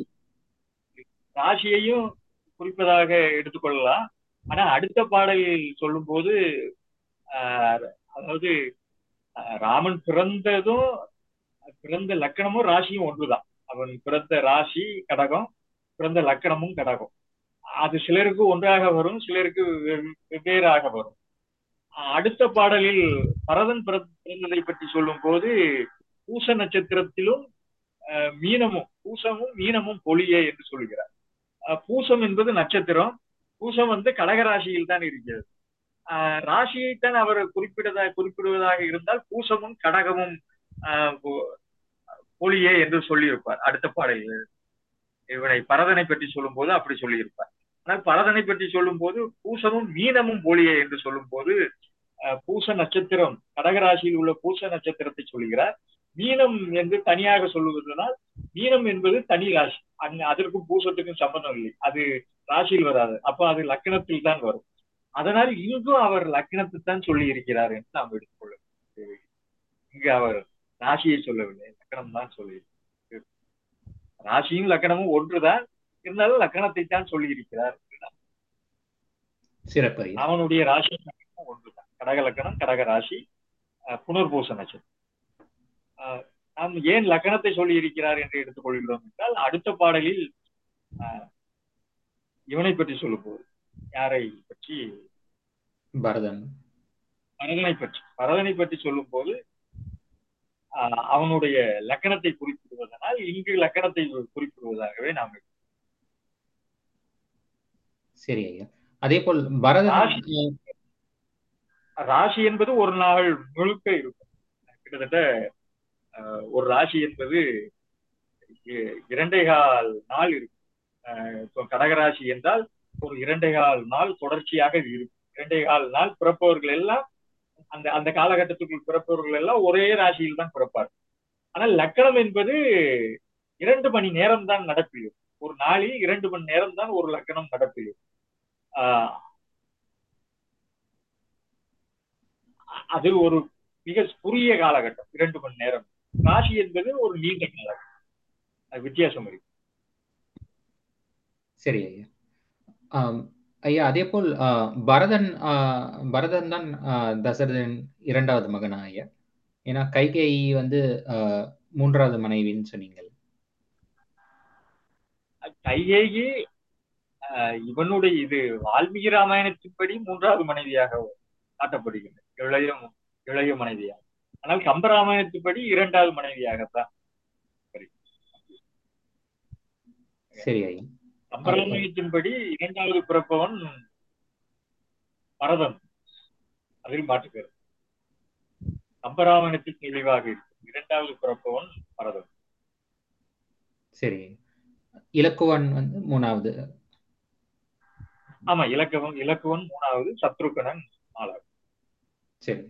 ராசியையும் குறிப்பதாக எடுத்துக்கொள்ளலாம் ஆனா அடுத்த பாடலில் சொல்லும்போது ஆஹ், அதாவது ஆஹ், ராமன் பிறந்ததும் பிறந்த லக்கணமும் ராசியும் ஒன்றுதான் அவன் பிறந்த ராசி கடகம் பிறந்த லக்கணமும் கடகம் அது சிலருக்கு ஒன்றாக வரும் சிலருக்கு வெவ்- வெவ்வேறாக வரும் ஆஹ், அடுத்த பாடலில் பரதன் பிற- பிறந்ததை பற்றி சொல்லும் போது பூச நட்சத்திரத்திலும் ஆஹ், மீனமும் பூசமும் மீனமும் பொலியே என்று சொல்கிறார் ஆஹ், பூசம் என்பது நட்சத்திரம் பூசம் வந்து கடகராசியில் தான் இருக்கிறது ஆஹ், ராசியைத்தான் அவர் குறிப்பிடதா குறிப்பிடுவதாக இருந்தால் பூசமும் கடகமும் ஆஹ், பொ- பொலியே என்று சொல்லியிருப்பார் அடுத்த பாடலில் இவனை பரதனை பற்றி சொல்லும்போது அப்படி சொல்லியிருப்பார் ஆனால் பரதனை பற்றி சொல்லும்போது பூசமும் மீனமும் பொலியே என்று சொல்லும்போது ஆஹ், பூச நட்சத்திரம் கடகராசியில் உள்ள பூச நட்சத்திரத்தை சொல்கிறார் மீனம் என்று தனியாக சொல்லுவதனால் மீனம் என்பது தனி ராசி அங்க அதற்கும் பூசத்துக்கும் சம்பந்தம் இல்லை அது ராசியில் வராது அப்ப அது லக்கணத்தில் தான் வரும் அதனால் இங்கும் அவர் லக்கணத்தை தான் சொல்லி இருக்கிறார் என்று நாம் எடுத்துக்கொள்ள வேண்டும். இங்கு அவர் ராசியை சொல்லவில்லை லக்கணம் தான் சொல்லி ராசியும் லக்கணமும் ஒன்றுதான் இருந்தாலும் லக்கணத்தை தான் சொல்லி இருக்கிறார் சிறப்பு ஐயா அவனுடைய ராசி லக்கணமும் ஒன்றுதான் கடக லக்கணம் கடக ராசி அஹ், புனர்பூச நட்சத்திரம் அஹ், நாம் ஏன் லக்கணத்தை சொல்லி இருக்கிறார் என்று எடுத்துக்கொள்கிறோம் என்றால் அடுத்த பாடலில் அஹ், இவனை பற்றி சொல்லும்போது யாரை பற்றி பரதன் பரதனை பற்றி பரதனை பற்றி சொல்லும்போது ஆஹ், அவனுடைய லக்கணத்தை குறிப்பிடுவதனால் இங்கு லக்கணத்தை குறிப்பிடுவதாகவே நாம் எடுத்துக்கொள்கிறோம். சரி ஐயா அதே போல் பரதன் ராசி. ராசி என்பது ஒரு நாள் முழுக்க இருக்கும் கிட்டத்தட்ட ஆஹ், ஒரு ராசி என்பது இ- இரண்டே கால் நாள் இருக்கும் ஆஹ், இப்போ கடகராசி என்றால் ஒரு இரண்டே கால் நாள் தொடர்ச்சியாக இது இருக்கும் இரண்டே கால் நாள் பிறப்பவர்கள் எல்லாம் அந்த அந்த காலகட்டத்துக்குள் பிறப்பவர்கள் எல்லாம் ஒரே ராசியில் தான் பிறப்பார் ஆனால் லக்கணம் என்பது இரண்டு மணி நேரம் தான் நடப்பில் ஒரு நாளில் இரண்டு மணி நேரம் தான் ஒரு லக்கணம் நடப்பில் ஆஹ் அது ஒரு மிக குறுகிய காலகட்டம் இரண்டு மணி நேரம் ராசி என்பது ஒரு நீண்ட காலகட்டம் அது வித்தியாசம் இருக்கு சரி ஐயா ஆம், ஐயா அதே போல் ஆ, பரதன் ஆ, பரதன் தான் ஆ, தசரதன் இரண்டாவது மகனா ஐயா ஏன்னா கைகேயி வந்து ஆ, மூன்றாவது மனைவின்னு சொன்னீங்கள் கையேகி ஆஹ், இவனுடைய இது வால்மீகி ராமாயணத்தின்படி மூன்றாவது மனைவியாக காட்டப்படுகிறது இளைய இளைய மனைவியாக ஆனால் கம்பராமாயணத்தின்படி இரண்டாவது மனைவியாகத்தான் சரி ஐயா கம்பராமாயணத்தின்படி இரண்டாவது பிறப்பவன் பரதன் அதில் மாற்றுகிறது கம்பராமாயணத்தில் தெளிவாக இருக்கும் இரண்டாவது பிறப்பவன் பரதன் சரி இலக்குவன் வந்து மூணாவது ஆமா இலக்கவன் இலக்குவன் மூணாவது சத்ருகனன் நாலாவது சரி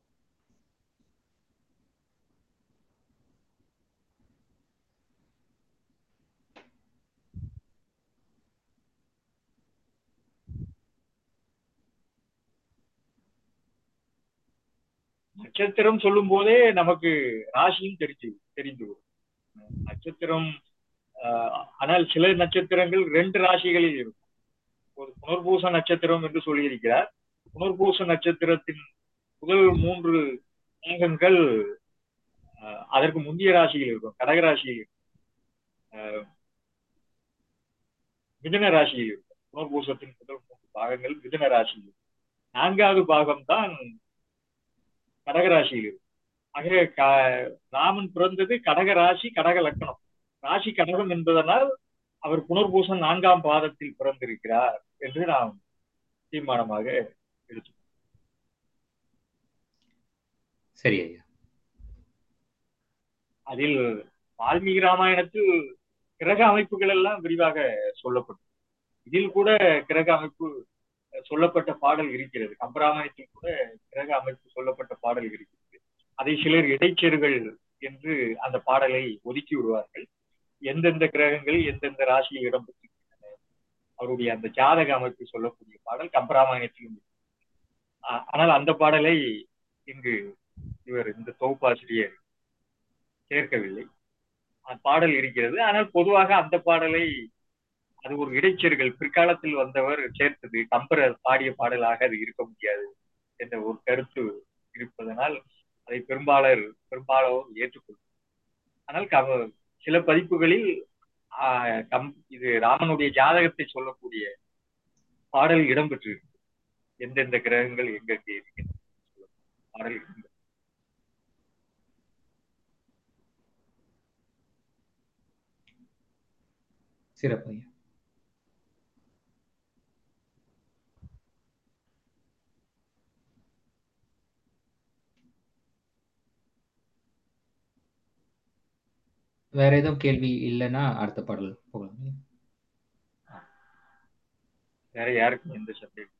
நட்சத்திரம் சொல்லும் போதே நமக்கு ராசியும் தெரிஞ்சு தெரிந்து வரும் நட்சத்திரம் ஆஹ், ஆனால் சில நட்சத்திரங்கள் ரெண்டு ராசிகளில் இருக்கும் ஒரு புனர்பூச நட்சத்திரம் என்று சொல்லியிருக்கிறார் புனர்பூச நட்சத்திரத்தின் முதல் மூன்று மேகங்கள் ஆஹ், அதற்கு முந்தைய ராசியில் இருக்கும் கடகராசியில் இருக்கும் ஆஹ், மிதுன ராசியில் இருக்கும் புனர்பூசத்தின் முதல் மூன்று பாகங்கள் மிதுன ராசியில் இருக்கும். நான்காவது பாகம் தான் கடகராசியில் இருக்கும் ஆக க- ராமன் பிறந்தது கடக ராசி கடக லக்கணம் ராசி கடகம் என்பதனால் அவர் புனர்பூசம் நான்காம் பாதத்தில் பிறந்திருக்கிறார் என்று நாம் தீர்மானமாக எடுத்து சரி ஐயா அதில் வால்மீகி ராமாயணத்தில் கிரக அமைப்புகள் எல்லாம் விரிவாக சொல்லப்படும் இதில் கூட கிரக அமைப்பு சொல்லப்பட்ட பாடல் இருக்கிறது கம்பராமாயணத்தில் கூட கிரக அமைப்பு சொல்லப்பட்ட பாடல் இருக்கிறது அதை சிலர் இடைச்செருகள் என்று அந்த பாடலை ஒதுக்கி விடுவார்கள் எந்தெந்த கிரகங்கள் எந்தெந்த ராசியில் இடம் பெற்றிருக்கின்றன அவருடைய அந்த ஜாதக அமைப்பு சொல்லக்கூடிய பாடல் கம்பராமாயணத்திலும் இருக்கு. ஆ- ஆனால் அந்த பாடலை இங்கு இவர் இந்த தொகுப்பாசிரியர் சேர்க்கவில்லை அந்த பாடல் இருக்கிறது ஆனால் பொதுவாக அந்த பாடலை அது ஒரு இடைச்செருகள் பிற்காலத்தில் வந்தவர் சேர்த்தது கம்பரர் பாடிய பாடலாக அது இருக்க முடியாது என்ற ஒரு கருத்து இருப்பதனால் அதை பெரும்பாலர் பெரும்பாலோர் ஏற்றுக்கொள்ளும் ஆனால் க- சில பதிப்புகளில் ஆஹ், கம் இது ராமனுடைய ஜாதகத்தை சொல்லக்கூடிய பாடல் இடம்பெற்றிருக்கு எந்தெந்த கிரகங்கள் எங்கெங்கே இருக்கின்றன பாடல் இடம்பெற்று சிறப்பு ஐயா வேற எதுவும் கேள்வி இல்லைன்னா அடுத்த பாடல் போகலாம் ஐயா. வேற யாருக்கும் எந்த சந்தேகம்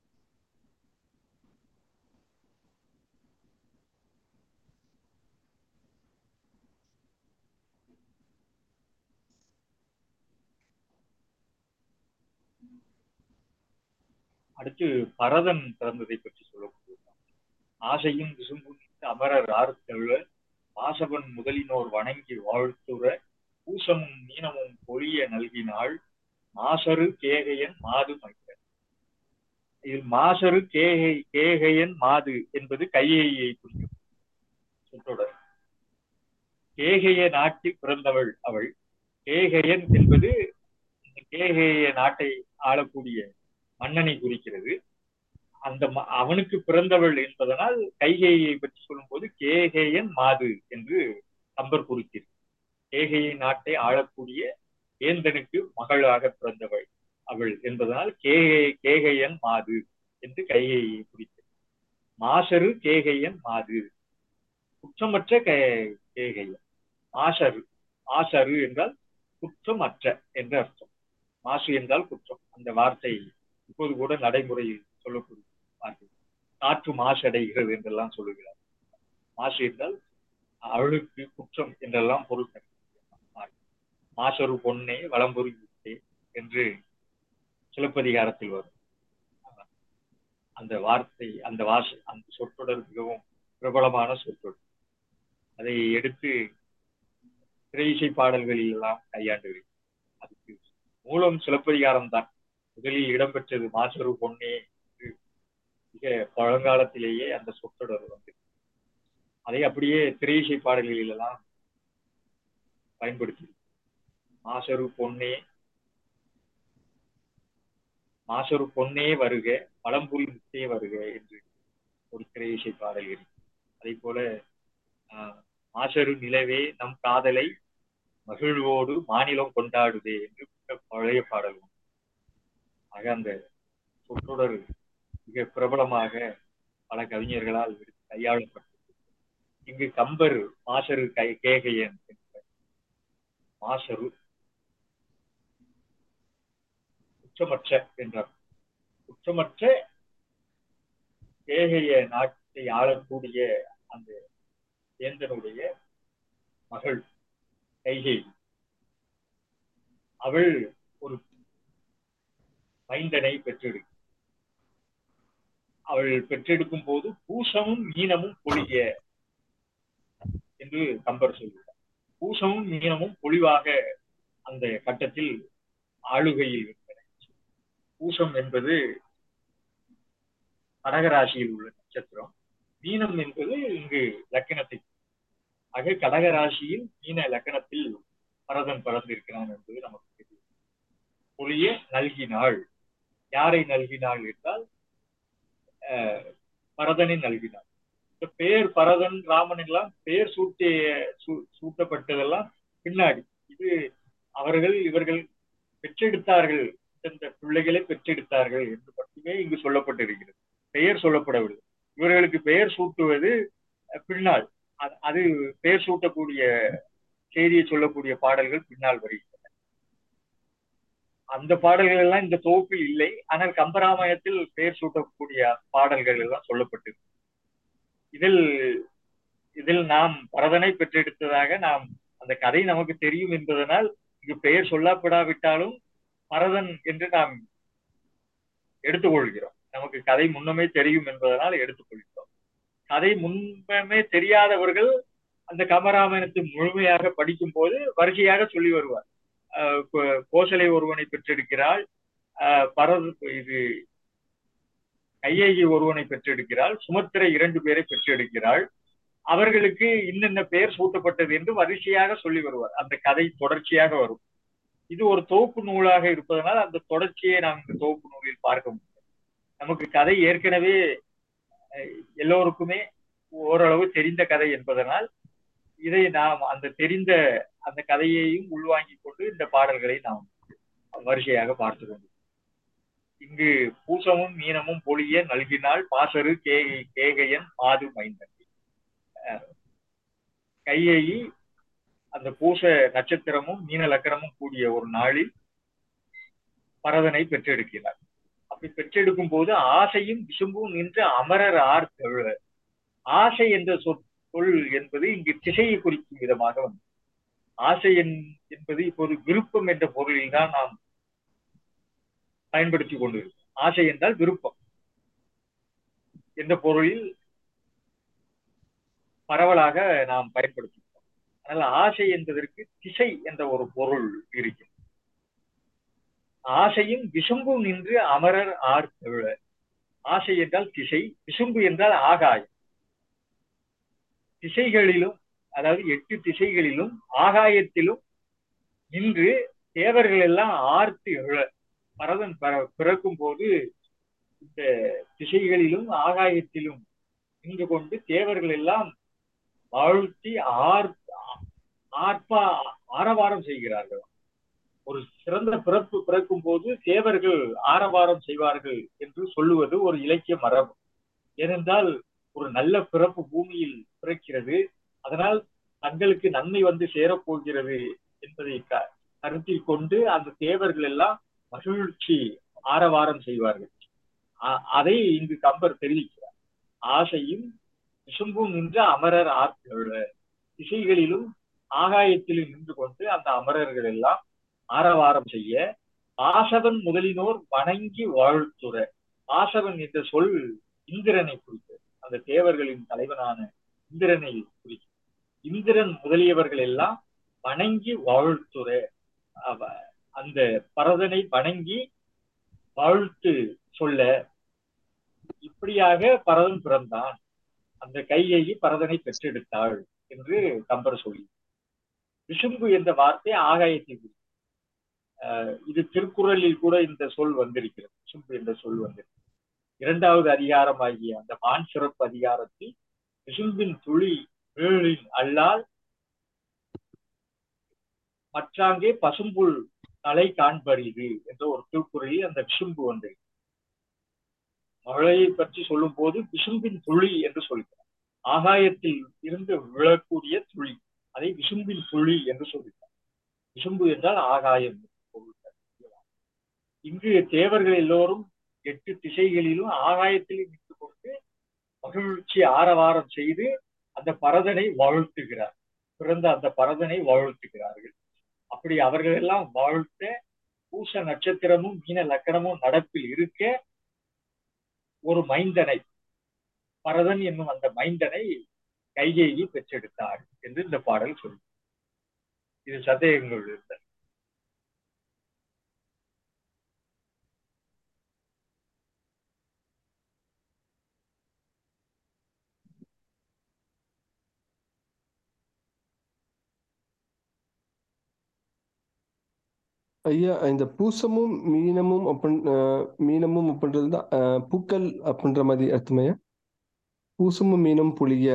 அடுத்து பரதன் பிறந்ததை பற்றி சொல்லக்கூடிய ஆசையும் விசும்பும் அமரர் ஆறுத்தழுவ வாசவன் முதலினோர் வணங்கி வாழ்த்துற பூசமும் மீனமும் பொழிய நல்கினாள் மாசரு கேகையன் மாது மைந்தன் இதில் மாசரு கேகை கேகையன் மாது என்பது கையையை குறிக்கும் சொற்றொடர் கேகைய நாட்டில் பிறந்தவள் அவள் கேகையன் என்பது இந்த கேகைய நாட்டை ஆளக்கூடிய மன்னனை குறிக்கிறது அந்த ம- அவனுக்கு பிறந்தவள் என்பதனால் கைகேயை பற்றி சொல்லும்போது கேகேயன் மாது என்று கம்பர் குறிக்கிறது கேகையை நாட்டை ஆளக்கூடிய ஏந்தனுக்கு மகளாக பிறந்தவள் அவள் என்பதனால் கேகை கேகையன் மாது என்று கைகையை குறிக்கிறது மாசரு கேகையன் மாது குற்றமற்ற கே- கேகையன் மாசரு மாசரு என்றால் குற்றமற்ற என்று அர்த்தம் மாசு என்றால் குற்றம் அந்த வார்த்தை இப்போது கூட நடைமுறையில் சொல்லக்கூடிய வார்த்தை காற்று மாசடைகிறது என்றெல்லாம் சொல்லுகிறார் மாசு என்றால் அவளுக்கு குற்றம் என்றெல்லாம் பொருள் தரும். மாசரு பொன்னே வளம்பொரு வித்தே என்று சிலப்பதிகாரத்தில் வரும் அந்த வார்த்தை அந்த வாச அந்த சொற்றொடர் மிகவும் பிரபலமான சொற்றொடர் அதை எடுத்து திரை இசை பாடல்களில் எல்லாம் கையாண்டு வருகிறது. அதுக்கு மூலம் சிலப்பதிகாரம் தான் முதலில் இடம்பெற்றது மாசரு பொன்னே என்று மிக பழங்காலத்திலேயே அந்த சொற்றொடர் வந்து அதை அப்படியே திரை இசை பாடல்களில் எல்லாம் பயன்படுத்தி மாசரு பொன்னே மாசரு பொன்னே வருக பழம்புரி முத்தே வருக என்று ஒரு திரை இசை பாடல் இருக்கு அதே போல ஆஹ், மாசரு நிலவே நம் காதலை மகிழ்வோடு மாநிலம் கொண்டாடுதே என்று மிக பழைய பாடல் உண்டு. ஆக அந்த சொற்றொடர் மிக பிரபலமாக பல கவிஞர்களால் எடுத்து கையாளப்பட்டது இங்கு கம்பர் மாசரு கை கேகையன் மாசரு குற்றமற்ற என்றார் குற்றமற்ற கேகைய நாட்டை ஆளக்கூடிய அந்த வேந்தனுடைய மகள் கைகை அவள் ஒரு மைந்தனை பெற்றெடு அவள் பெற்றெடுக்கும் போது பூசமும் மீனமும் பொழிய என்று கம்பர் சொல்கிறார் பூசமும் மீனமும் பொழிவாக அந்த கட்டத்தில் ஆளுகையில் இருந்தன பூசம் என்பது கடகராசியில் உள்ள நட்சத்திரம் மீனம் என்பது இங்கு லக்கணத்தை ஆக கடகராசியில் மீன லக்கணத்தில் பரதன் பறந்திருக்கிறான் என்பது நமக்கு தெரியும் பொழிய நல்கினாள் யாரை நல்கினாள் என்றால் பரதனை நல்கினாள் இந்த பெயர் பரதன் ராமன் எல்லாம் பெயர் சூட்டிய சூட்டப்பட்டதெல்லாம் பின்னாடி இது அவர்கள் இவர்கள் பெற்றெடுத்தார்கள் இந்த பிள்ளைகளை பெற்றெடுத்தார்கள் என்று மட்டுமே இங்கு சொல்லப்பட்டிருக்கிறது பெயர் சொல்லப்படவில்லை இவர்களுக்கு பெயர் சூட்டுவது பின்னால் அது பெயர் சூட்டக்கூடிய செய்தியை சொல்லக்கூடிய பாடல்கள் பின்னால் வருகின்றன அந்த பாடல்கள் எல்லாம் இந்த தொகுப்பில் இல்லை ஆனால் கம்பராமாயணத்தில் பெயர் சூட்டக்கூடிய பாடல்கள் எல்லாம் சொல்லப்பட்டிருக்கு இதில் இதில் நாம் பரதனை பெற்றெடுத்ததாக நாம் அந்த கதை நமக்கு தெரியும் என்பதனால் இங்கு பெயர் சொல்லப்படாவிட்டாலும் பரதன் என்று நாம் எடுத்துக்கொள்கிறோம் நமக்கு கதை முன்னமே தெரியும் என்பதனால் எடுத்துக்கொள்கிறோம் கதை முன்பமே தெரியாதவர்கள் அந்த கமராமாயணத்தை முழுமையாக படிக்கும் போது வரிசையாக சொல்லி வருவார் கோசலை ஒருவனை பெற்றெடுக்கிறாள் பரத இது கையேகி ஒருவனை பெற்றெடுக்கிறாள் சுமத்திரை இரண்டு பேரை பெற்றெடுக்கிறாள் அவர்களுக்கு இன்னென்ன பெயர் சூட்டப்பட்டது என்று வரிசையாக சொல்லி வருவார் அந்த கதை தொடர்ச்சியாக வரும் இது ஒரு தொகுப்பு நூலாக இருப்பதனால் அந்த தொடர்ச்சியை நாம் இந்த தொகுப்பு நூலில் பார்க்க முடியும் நமக்கு கதை ஏற்கனவே எல்லோருக்குமே ஓரளவு தெரிந்த கதை என்பதனால் இதை நாம் அந்த தெரிந்த அந்த கதையையும் உள்வாங்கி கொண்டு இந்த பாடல்களை நாம் வரிசையாக பார்த்து கொண்டு இங்கு பூசமும் மீனமும் பொழிய நல்கினால் பாசரு கேகை கேகையன் மாது மைந்தன் கையேயி அந்த பூச நட்சத்திரமும் மீன லக்கணமும் கூடிய ஒரு நாளில் பரதனை பெற்றெடுக்கிறார் அப்படி பெற்றெடுக்கும் போது ஆசையும் விசும்பும் நின்று அமரர் ஆர் தழுவ ஆசை என்ற சொல் என்பது இங்கு திசையை குறிக்கும் விதமாக வந்து ஆசை என்பது இப்போது விருப்பம் என்ற பொருளில் தான் நாம் பயன்படுத்தி கொண்டிருக்கோம் ஆசை என்றால் விருப்பம் என்ற பொருளில் பரவலாக நாம் பயன்படுத்துகிறோம் அதனால ஆசை என்பதற்கு திசை என்ற ஒரு பொருள் இருக்கிறது ஆசையும் விசும்பும் நின்று அமரர் ஆர் தவிழ ஆசை என்றால் திசை விசும்பு என்றால் ஆகாயம் திசைகளிலும் அதாவது எட்டு திசைகளிலும் ஆகாயத்திலும் நின்று தேவர்கள் எல்லாம் ஆர்த்து எழ பரதன் பிறக்கும் போது இந்த திசைகளிலும் ஆகாயத்திலும் நின்று கொண்டு தேவர்கள் எல்லாம் வாழ்த்தி ஆர் ஆர்ப்பா ஆரவாரம் செய்கிறார்கள் ஒரு சிறந்த பிறப்பு பிறக்கும் போது தேவர்கள் ஆரவாரம் செய்வார்கள் என்று சொல்லுவது ஒரு இலக்கிய மரபு ஏனென்றால் ஒரு நல்ல பிறப்பு பூமியில் பிறக்கிறது அதனால் தங்களுக்கு நன்மை வந்து சேரப்போகிறது என்பதை கருத்தில் கொண்டு அந்த தேவர்கள் எல்லாம் மகிழ்ச்சி ஆரவாரம் செய்வார்கள் அதை இங்கு கம்பர் தெரிவிக்கிறார் ஆசையும் விசும்பும் நின்ற அமரர் ஆற்ற திசைகளிலும் ஆகாயத்திலும் நின்று கொண்டு அந்த அமரர்கள் எல்லாம் ஆரவாரம் செய்ய ஆசவன் முதலினோர் வணங்கி வாழ்த்துற ஆசவன் என்ற சொல் இந்திரனை குறித்தது அந்த தேவர்களின் தலைவனான இந்திரனை குறிக்கும் இந்திரன் முதலியவர்கள் எல்லாம் வணங்கி வாழ்த்துற அந்த பரதனை வணங்கி வாழ்த்து சொல்ல இப்படியாக பரதன் பிறந்தான் அந்த கையை பரதனை பெற்றெடுத்தாள் என்று கம்பர் சொல்லி விசும்பு என்ற வார்த்தை ஆகாயத்தை இது திருக்குறளில் கூட இந்த சொல் வந்திருக்கிறது விசும்பு என்ற சொல் வந்திருக்கிறது இரண்டாவது அதிகாரம் ஆகிய அந்த மான் சிறப்பு அதிகாரத்தில் விசும்பின் துளி வேளின் அல்லால் மற்றாங்கே பசும்புல் தலை காண்பறிது என்ற ஒரு திருக்குறளில் அந்த விசும்பு வந்து மழையை பற்றி சொல்லும் போது விசும்பின் துளி என்று சொல்கிறார் ஆகாயத்தில் இருந்து விழக்கூடிய துளி அதை விசும்பின் துளி என்று சொல்கிறார் விசும்பு என்றால் ஆகாயம் இங்கு தேவர்கள் எல்லோரும் எட்டு திசைகளிலும் ஆகாயத்தில் நின்று கொண்டு மகிழ்ச்சி ஆரவாரம் செய்து அந்த பரதனை வாழ்த்துகிறார் பிறந்த அந்த பரதனை வாழ்த்துகிறார்கள் அப்படி அவர்கள் எல்லாம் வாழ்த்த பூச நட்சத்திரமும் மீன லக்கணமும் நடப்பில் இருக்க ஒரு மைந்தனை பரதன் என்னும் அந்த மைந்தனை கைகேயி பெற்றெடுத்தார் என்று இந்த பாடல் சொல்லு இது சந்தேகங்கள் இருந்த ஐயா இந்த பூசமும் மீனமும் அப்பன் மீனமும் அப்படின்றது தான் பூக்கள் அப்படின்ற மாதிரி அர்த்தமையா பூசமும் மீனும் புளிய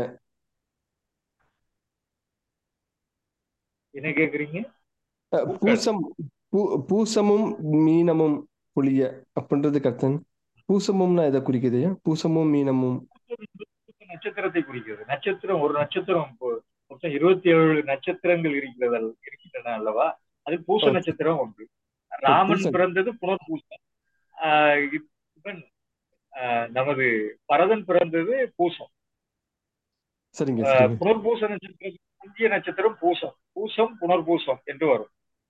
என்ன கேக்குறீங்க பூசம் பூசமும் மீனமும் புளிய அப்படின்றதுக்கு அர்த்தம் பூசமும்னா எதை குறிக்குதுயா பூசமும் மீனமும் நட்சத்திரத்தை குறிக்கிறது நட்சத்திரம் ஒரு நட்சத்திரம் மொத்தம் இருபத்தி ஏழு நட்சத்திரங்கள் இருக்கிறது இருக்கின்றன அல்லவா அது பூச நட்சத்திரம் ஒன்று ராமன் பிறந்தது புனர்பூசம் இவன் நமது பரதன் பிறந்தது பூசம் சரிங்க புனர்பூச நட்சத்திரம் இந்திய நட்சத்திரம் பூசம் பூசம் புனர்பூசம் என்று வரும்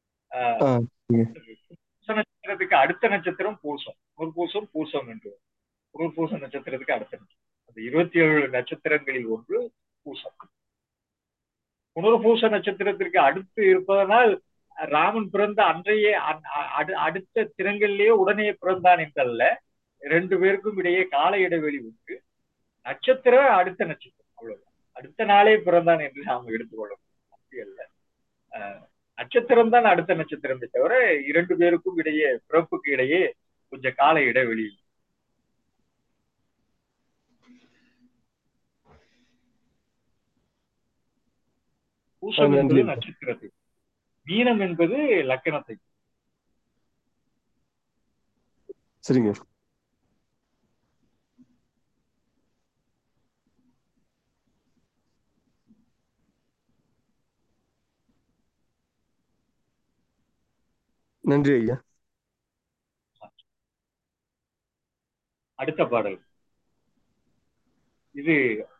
பூச நட்சத்திரத்துக்கு அடுத்த நட்சத்திரம் பூசம் புனர்பூசம் பூசம் என்று வரும் புனர்பூச நட்சத்திரத்துக்கு அடுத்த நட்சத்திரம் அந்த இருபத்தி ஏழு நட்சத்திரங்களில் ஒன்று பூசம் புனர்பூச நட்சத்திரத்திற்கு அடுத்து இருப்பதனால் ராமன் பிறந்த அன்றைய அடுத்த தினங்களிலேயே உடனே பிறந்தான் என்றல்ல ரெண்டு பேருக்கும் இடையே கால இடைவெளி உண்டு நட்சத்திரம் அடுத்த நட்சத்திரம் அவ்வளவுதான் அடுத்த நாளே பிறந்தான் என்று நாம் எடுத்துக்கொள்ள அப்படி அல்ல நட்சத்திரம் தான் அடுத்த நட்சத்திரமே தவிர இரண்டு பேருக்கும் இடையே பிறப்புக்கு இடையே கொஞ்சம் கால இடைவெளி பூசம் என்பது நட்சத்திரத்தை மீனம் என்பது லக்கணத்தை சரிங்க நன்றி ஐயா அடுத்த பாடல் இது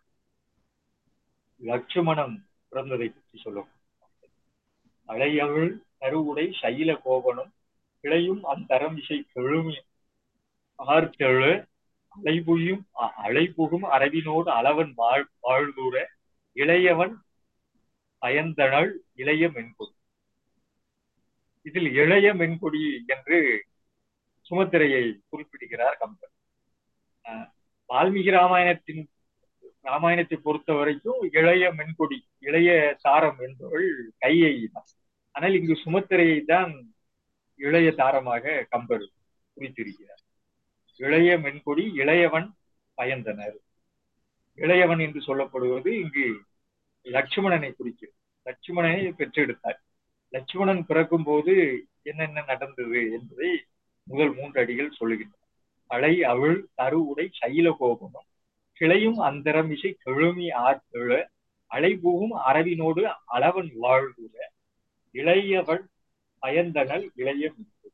லட்சுமணன் பிறந்ததை பற்றி சொல்லும் அழையவள் கருவுடை சைல கோபனும் கிளையும் அந்தரம் இசை கெழுமி ஆர்த்தெழு அலைபுயும் அலைபுகும் அரவினோடு அளவன் வாழ் வாழ்தூர இளையவன் பயந்தனள் இளைய மென்கொடி இதில் இளைய மென்கொடி என்று சுமத்திரையை குறிப்பிடுகிறார் கம்பன் வால்மீகி ராமாயணத்தின் ராமாயணத்தை பொறுத்த வரைக்கும் இளைய மென்கொடி இளைய தாரம் என்பவள் கையை தான் ஆனால் இங்கு சுமத்திரையை தான் இளைய தாரமாக கம்பர் குறித்திருக்கிறார் இளைய மென்கொடி இளையவன் பயந்தனர் இளையவன் என்று சொல்லப்படுவது இங்கு லட்சுமணனை குறிக்கிறது லட்சுமணனை பெற்றெடுத்தார் லட்சுமணன் பிறக்கும் போது என்னென்ன நடந்தது என்பதை முதல் மூன்று அடிகள் சொல்லுகின்றன அலை அவள் தரு உடை சைல கோபமும் கிளையும் அந்தரம் இசை கெழுமி ஆற்றெழ அலைபூவும் அரவினோடு அளவன் வாழ்வுற இளையவள் பயந்தனல் இளைய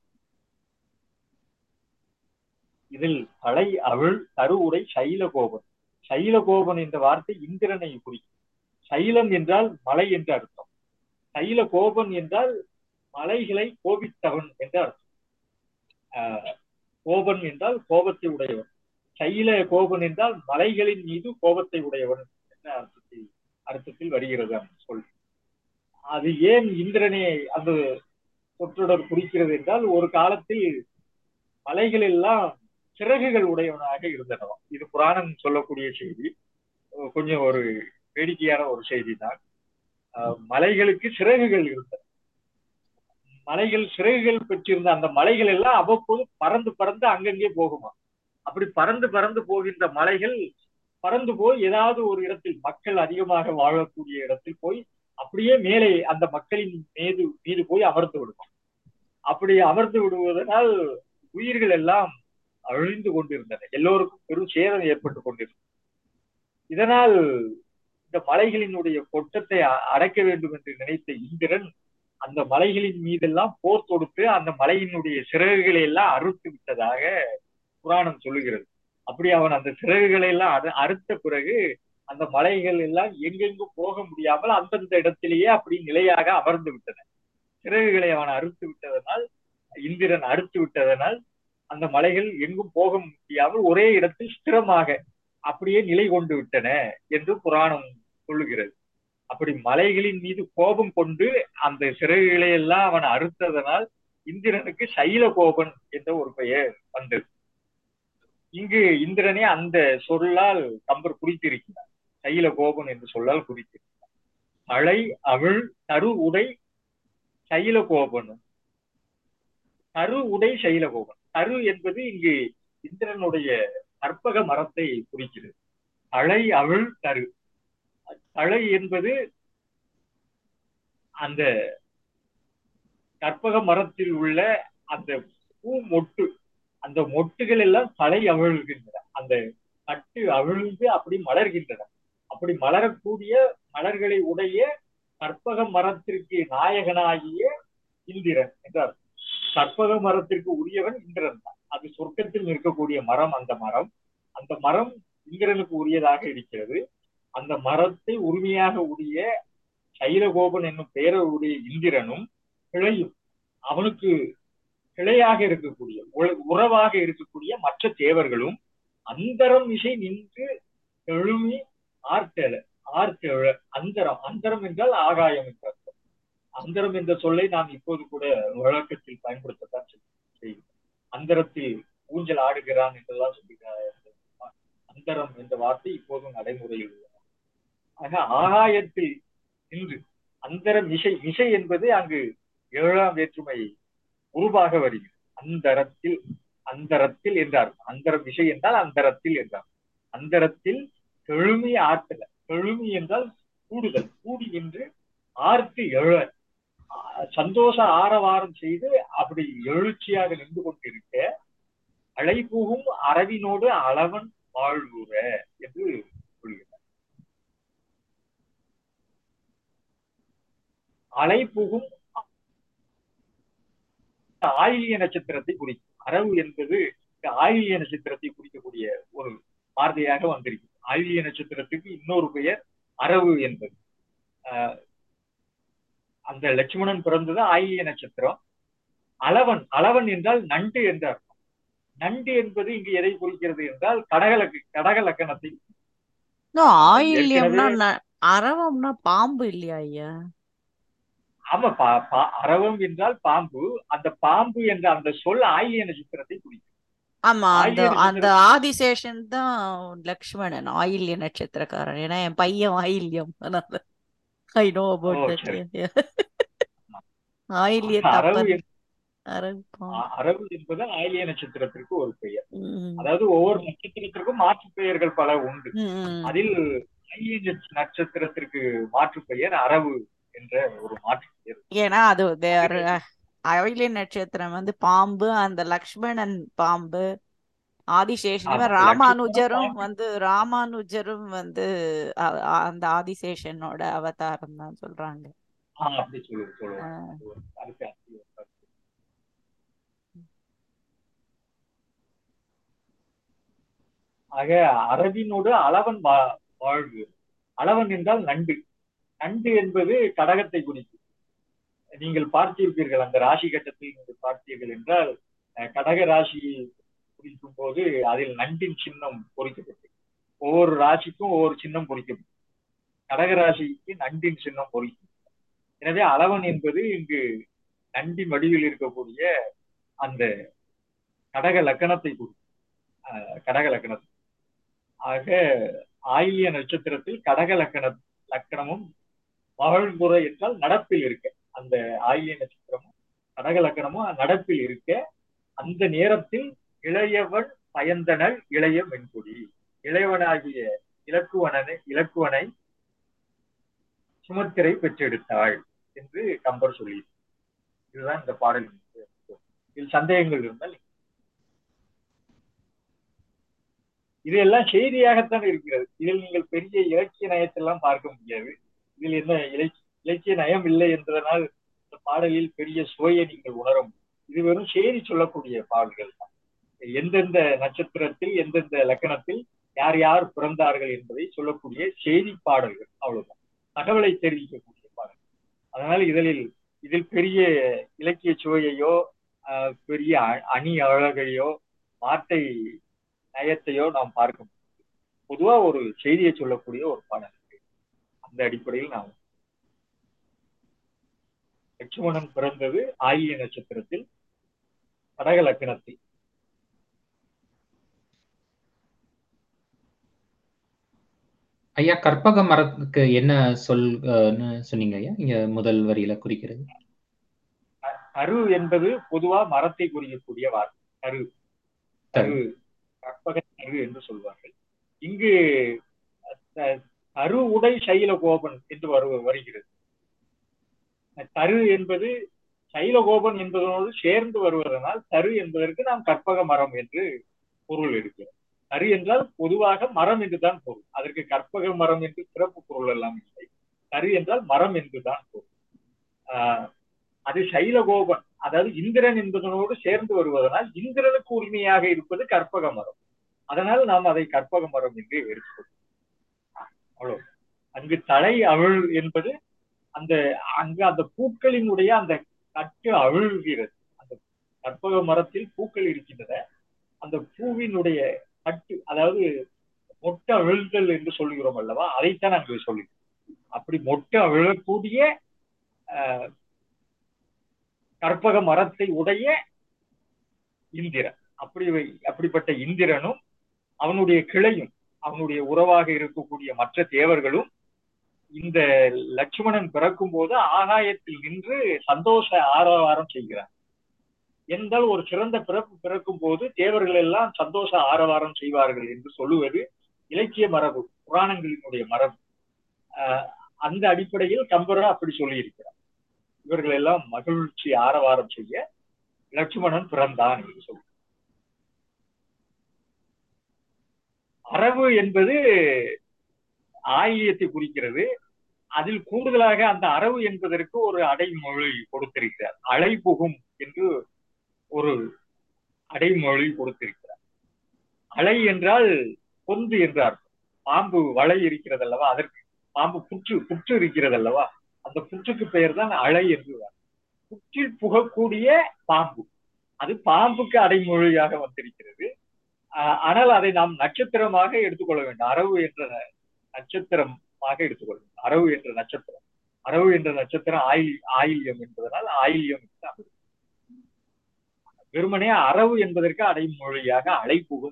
இதில் தலை அவள் தருவுரை சைலகோபன் சைலகோபன் என்ற வார்த்தை இந்திரனை குறிக்கும் சைலம் என்றால் மலை என்று அர்த்தம் சைல கோபன் என்றால் மலைகளை கோபித்தவன் என்று அர்த்தம் கோபன் என்றால் கோபத்தை உடையவன் சைல கோபன் என்றால் மலைகளின் மீது கோபத்தை உடையவன் என்ற அர்த்தத்தில் அர்த்தத்தில் வருகிறது அந்த சொல் அது ஏன் இந்திரனை அந்த சொற்றொடர் குறிக்கிறது என்றால் ஒரு காலத்தில் மலைகள் எல்லாம் சிறகுகள் உடையவனாக இருந்தனவாம் இது புராணம் சொல்லக்கூடிய செய்தி கொஞ்சம் ஒரு வேடிக்கையான ஒரு செய்தி தான் மலைகளுக்கு சிறகுகள் இருந்தன மலைகள் சிறகுகள் பெற்றிருந்த அந்த மலைகள் எல்லாம் அவ்வப்போது பறந்து பறந்து அங்கங்கே போகுமா அப்படி பறந்து பறந்து போகின்ற மலைகள் பறந்து போய் ஏதாவது ஒரு இடத்தில் மக்கள் அதிகமாக வாழக்கூடிய இடத்தில் போய் அப்படியே மேலே அந்த மக்களின் மீது மீது போய் அமர்ந்து விடுவோம் அப்படி அமர்ந்து விடுவதனால் உயிர்கள் எல்லாம் அழிந்து கொண்டிருந்தன எல்லோருக்கும் பெரும் சேதம் ஏற்பட்டு கொண்டிருந்தது இதனால் இந்த மலைகளினுடைய கொட்டத்தை அ- அடக்க வேண்டும் என்று நினைத்த இந்திரன் அந்த மலைகளின் மீதெல்லாம் போர் தொடுத்து அந்த மலையினுடைய சிறகுகளை எல்லாம் அறுத்து விட்டதாக புராணம் சொல்லுகிறது அப்படி அவன் அந்த சிறகுகளை எல்லாம் அறு- அறுத்த பிறகு அந்த மலைகள் எல்லாம் எங்கெங்கும் போக முடியாமல் அந்தந்த இடத்திலேயே அப்படி நிலையாக அமர்ந்து விட்டன சிறகுகளை அவன் அறுத்து விட்டதனால் இந்திரன் அறுத்து விட்டதனால் அந்த மலைகள் எங்கும் போக முடியாமல் ஒரே இடத்தில் ஸ்திரமாக அப்படியே நிலை கொண்டு விட்டன என்று புராணம் சொல்லுகிறது அப்படி மலைகளின் மீது கோபம் கொண்டு அந்த சிறகுகளை எல்லாம் அவன் அறுத்ததனால் இந்திரனுக்கு சைல கோபன் என்ற ஒரு பெயர் வந்தது இங்கு இந்திரனே அந்த சொல்லால் கம்பர் குறித்திருக்கிறார் சைல கோபன் என்று சொல்லால் குறித்திருக்கிறார் மழை அவிழ் தரு உடை சைல கோபன் தரு உடை சைல கோபன் தரு என்பது இங்கு இந்திரனுடைய கற்பக மரத்தை குறிக்கிறது தழை அவிழ் தரு தழை என்பது அந்த கற்பக மரத்தில் உள்ள அந்த பூ மொட்டு அந்த மொட்டுகள் எல்லாம் தலை அவிழ்கின்றன அந்த கட்டு அவிழ்ந்து அப்படி மலர்கின்றன அப்படி மலரக்கூடிய மலர்களை உடைய கற்பக மரத்திற்கு நாயகனாகிய இந்திரன் என்றார் கற்பக மரத்திற்கு உரியவன் இந்திரன் தான் அது சொர்க்கத்தில் இருக்கக்கூடிய மரம் அந்த மரம் அந்த மரம் இந்திரனுக்கு உரியதாக இருக்கிறது அந்த மரத்தை உரிமையாக உடைய சைலகோபன் என்னும் பெயரை உடைய இந்திரனும் கிளையும் அவனுக்கு கிளையாக இருக்கக்கூடிய உ- உறவாக இருக்கக்கூடிய மற்ற தேவர்களும் அந்தரம் இசை நின்று எழுமி ஆர்த்தெழ ஆர்த்தெழ அந்தரம் அந்தரம் என்றால் ஆகாயம் என்ற அர்த்தம் அந்தரம் என்ற சொல்லை நாம் இப்போது கூட வழக்கத்தில் பயன்படுத்தத்தான் செய்கிறோம் அந்தரத்தில் ஊஞ்சல் ஆடுகிறான் என்றெல்லாம் சொல்லுகிறார் அந்தரம் என்ற வார்த்தை இப்போதும் நடைமுறையில் உள்ளது ஆக ஆகாயத்தில் நின்று அந்தரம் மிசை மிசை என்பது அங்கு ஏழாம் வேற்றுமை உருவாக வருகிறது அந்தரத்தில் அந்தரத்தில் என்றார் அந்தரம் விஷை என்றால் அந்தரத்தில் என்றார் அந்தரத்தில் கெழுமி ஆற்றல கெழுமி என்றால் கூடுதல் கூடி நின்று ஆர்த்து எழ ஆ- சந்தோஷ ஆரவாரம் செய்து அப்படி எழுச்சியாக நின்று கொண்டிருக்க அழைபுகும் அரவினோடு அளவன் வாழ்வுற என்று சொல்கிறார் அலைபுகும் ஆயிலிய நட்சத்திரத்தை குறிக்கும் அரவு என்பது ஆயிலிய நட்சத்திரத்தை குறிக்கக்கூடிய ஒரு வார்த்தையாக வந்திருக்கு ஆயிலிய நட்சத்திரத்துக்கு இன்னொரு பெயர் அரவு என்பது ஆஹ் அந்த லட்சுமணன் பிறந்தது ஆயிலிய நட்சத்திரம் அளவன் அளவன் என்றால் நண்டு என்ற அர்த்தம் நண்டு என்பது இங்கு எதை குறிக்கிறது என்றால் கடகலக்கு கடக லக்கணத்தை இன்னும் ஆயில்யம்னா ஏற்கனவே- ந- அரவம்னா பாம்பு இல்லையா ஐயா ஆமா பா- பா- அரவம் என்றால் பாம்பு அந்த பாம்பு என்ற அந்த சொல் ஆயிலிய நட்சத்திரத்தை குறிக்கும் ஆமா அந்த ஆயில்ய அந்த நட்சத்திரம் ஆதிசேஷன் தான் லக்ஷ்மணன் ஆயில்ய நட்சத்திரக்காரன் ஏன்னா என் பையன் ஆயில்யம் அதனால I know oh about that சரி ஆயில்ய அரவு தப்பன் என்- அரவு பாம்பு அ- அரவு என்பது ஆயிலிய நட்சத்திரத்திற்கு ஒரு பெயர் ம், அதாவது ஒவ்வொரு நட்சத்திரத்திற்கும் மாற்று பெயர்கள் பல உண்டு ம், ம். அதில் ஆயிலிய நட்ச- நட்சத்திரத்திற்கு மாற்று பெயர் அரவு என்ற ஒரு மாற்று பெயர் ஏன்னா அது they are, அது அஹ், ஆயில்ய நட்சத்திரம் வந்து பாம்பு அந்த லக்ஷ்மணன் பாம்பு ஆதிசேஷன் ஆமா இவன் லட்சுமணன் ராமானுஜரும் பாம்பு வந்து ராமானுஜரும் வந்து அ- அ- அந்த ஆதிசேஷனோட அவதாரம் தான் சொல்றாங்க ஆஹ் அப்படி சொல்லு சொல்லுவாங்க அஹ், அது ஒரு கருத்து அப்படி ஒரு கருத்து. ஆக அரவினோடு அளவன் வா- வாழ்வு அளவன் என்றால் நண்டு நண்டு என்பது கடகத்தை குறிக்கும் நீங்கள் பார்த்திருப்பீர்கள் அந்த ராசி கட்டத்தில் நீங்கள் பார்த்தீர்கள் என்றால் அஹ், கடக ராசியை குறிக்கும் போது அதில் நண்டின் சின்னம் பொறிக்கப்பட்டு ஒவ்வொரு ராசிக்கும் ஒவ்வொரு சின்னம் பொறிக்கப்படும் கடக ராசிக்கு நண்டின் சின்னம் பொறிக்கும் எனவே அளவன் என்பது இங்கு நண்டின் வடிவில் இருக்கக்கூடிய அந்த கடக லக்கணத்தை குறிக்கும் அஹ், கடக லக்கணத்தை ஆக ஆயிலிய நட்சத்திரத்தில் கடக லக்கண லக்கணமும் மகள்புற என்றால் நடப்பில் இருக்க அந்த ஆயிலிய நட்சத்திரமும் கடக லக்கணமும் நடப்பில் இருக்க அந்த நேரத்தில் இளையவன் பயந்தனல் இளைய மென்கொடி இளையவனாகிய இலக்குவனனை இலக்குவனை சுமத்திரை பெற்றெடுத்தாள் என்று கம்பர் சொல்லி இதுதான் இந்த பாடலின் இதில் சந்தேகங்கள் இருந்தால் இதெல்லாம் செய்தியாகத்தான் இருக்கிறது இதில் நீங்கள் பெரிய இலக்கிய நயத்தெல்லாம் பார்க்க முடியாது இதில் என்ன இலக்கிய இலக்கிய நயம் இல்லை என்பதனால் இந்த பாடலில் பெரிய சுவையை நீங்கள் உணர முடியும் இது வெறும் செய்தி சொல்லக்கூடிய பாடல்கள் தான் எந்தெந்த நட்சத்திரத்தில் எந்தெந்த லக்கணத்தில் யார் யார் பிறந்தார்கள் என்பதை சொல்லக்கூடிய செய்தி பாடல்கள் அவ்வளவுதான் தகவலை தெரிவிக்கக்கூடிய பாடல்கள் அதனால் இதில் இதில் பெரிய இலக்கிய சுவையையோ ஆஹ், பெரிய அ- அணி அழகையோ வார்த்தை நயத்தையோ நாம் பார்க்க முடியும் பொதுவா ஒரு செய்தியை சொல்லக்கூடிய ஒரு பாடல் அந்த அடிப்படையில் நாம் லட்சுமணன் பிறந்தது ஆயிய நட்சத்திரத்தில் கடக லக்கணத்தில் ஐயா கற்பக மரத்துக்கு என்ன சொல் அஹ், சொன்னீங்க ஐயா இங்க முதல் வரியில குறிக்கிறது கரு என்பது பொதுவா மரத்தை குறிக்கக்கூடிய வார்த்தை கரு கரு கற்பக கரு என்று சொல்வார்கள் இங்கு அஹ், கரு உடை சைலகோபன் என்று வரு வருகிறது கரு என்பது சைலகோபன் என்பதனோடு சேர்ந்து வருவதனால் கரு என்பதற்கு நாம் கற்பக மரம் என்று பொருள் எடுக்கிறோம் கரு என்றால் பொதுவாக மரம் என்றுதான் பொருள் அதற்கு கற்பக மரம் என்று சிறப்பு பொருள் எல்லாம் இல்லை கரு என்றால் மரம் என்றுதான் பொருள் ஆஹ் அது சைலகோபன் அதாவது இந்திரன் என்பதனோடு சேர்ந்து வருவதனால் இந்திரனுக்கு உரிமையாக இருப்பது கற்பக மரம் அதனால் நாம் அதை கற்பக மரம் என்று எடுத்துக்கொள்வோம் அவ்வளவு அங்கு தலை அவிழ் என்பது அந்த அங்கு அந்த பூக்களினுடைய அந்த கட்டு அவிழ்கிறது அந்த கற்பக மரத்தில் பூக்கள் இருக்கின்றன அந்த பூவினுடைய கட்டு அதாவது மொட்டை அவிழ்தல் என்று சொல்கிறோம் அல்லவா அதைத்தான் அங்கு சொல்லி அப்படி மொட்டை அவிழக்கூடிய ஆஹ், கற்பக மரத்தை உடைய இந்திரன் அப்படி அப்படிப்பட்ட இந்திரனும் அவனுடைய கிளையும் அவனுடைய உறவாக இருக்கக்கூடிய மற்ற தேவர்களும் இந்த லட்சுமணன் பிறக்கும் போது ஆகாயத்தில் நின்று சந்தோஷ ஆரவாரம் செய்கிறார் என்றால் ஒரு சிறந்த பிறப்பு பிறக்கும் போது தேவர்கள் எல்லாம் சந்தோஷ ஆரவாரம் செய்வார்கள் என்று சொல்லுவது இலக்கிய மரபு புராணங்களினுடைய மரபு ஆஹ் அந்த அடிப்படையில் கம்பரா அப்படி சொல்லியிருக்கிறார் இவர்கள் எல்லாம் மகிழ்ச்சி ஆரவாரம் செய்ய லட்சுமணன் பிறந்தான் என்று சொல்லி அரவு என்பது ஆயியத்தை குறிக்கிறது அதில் கூடுதலாக அந்த அரவு என்பதற்கு ஒரு அடைமொழி கொடுத்திருக்கிறார் அலை புகும் என்று ஒரு அடைமொழி கொடுத்திருக்கிறார் அலை என்றால் பொந்து என்று அர்த்தம் பாம்பு வலை இருக்கிறது அல்லவா அதற்கு பாம்பு புற்று புற்று இருக்கிறது அல்லவா அந்த புற்றுக்கு பெயர் தான் அலை என்று புற்றில் புகக்கூடிய பாம்பு அது பாம்புக்கு அடைமொழியாக வந்திருக்கிறது ஆஹ் ஆனால் அதை நாம் நட்சத்திரமாக எடுத்துக்கொள்ள வேண்டும் அரவு என்ற நட்சத்திரமாக எடுத்துக்கொள்ள வேண்டும் அரவு என்ற நட்சத்திரம் அரவு என்ற நட்சத்திரம் ஆயில் ஆயில்யம் என்பதனால் ஆயில்யம் என்று அமையும். வெறுமனே அரவு என்பதற்கு அடைமொழியாக அலைப்புகும்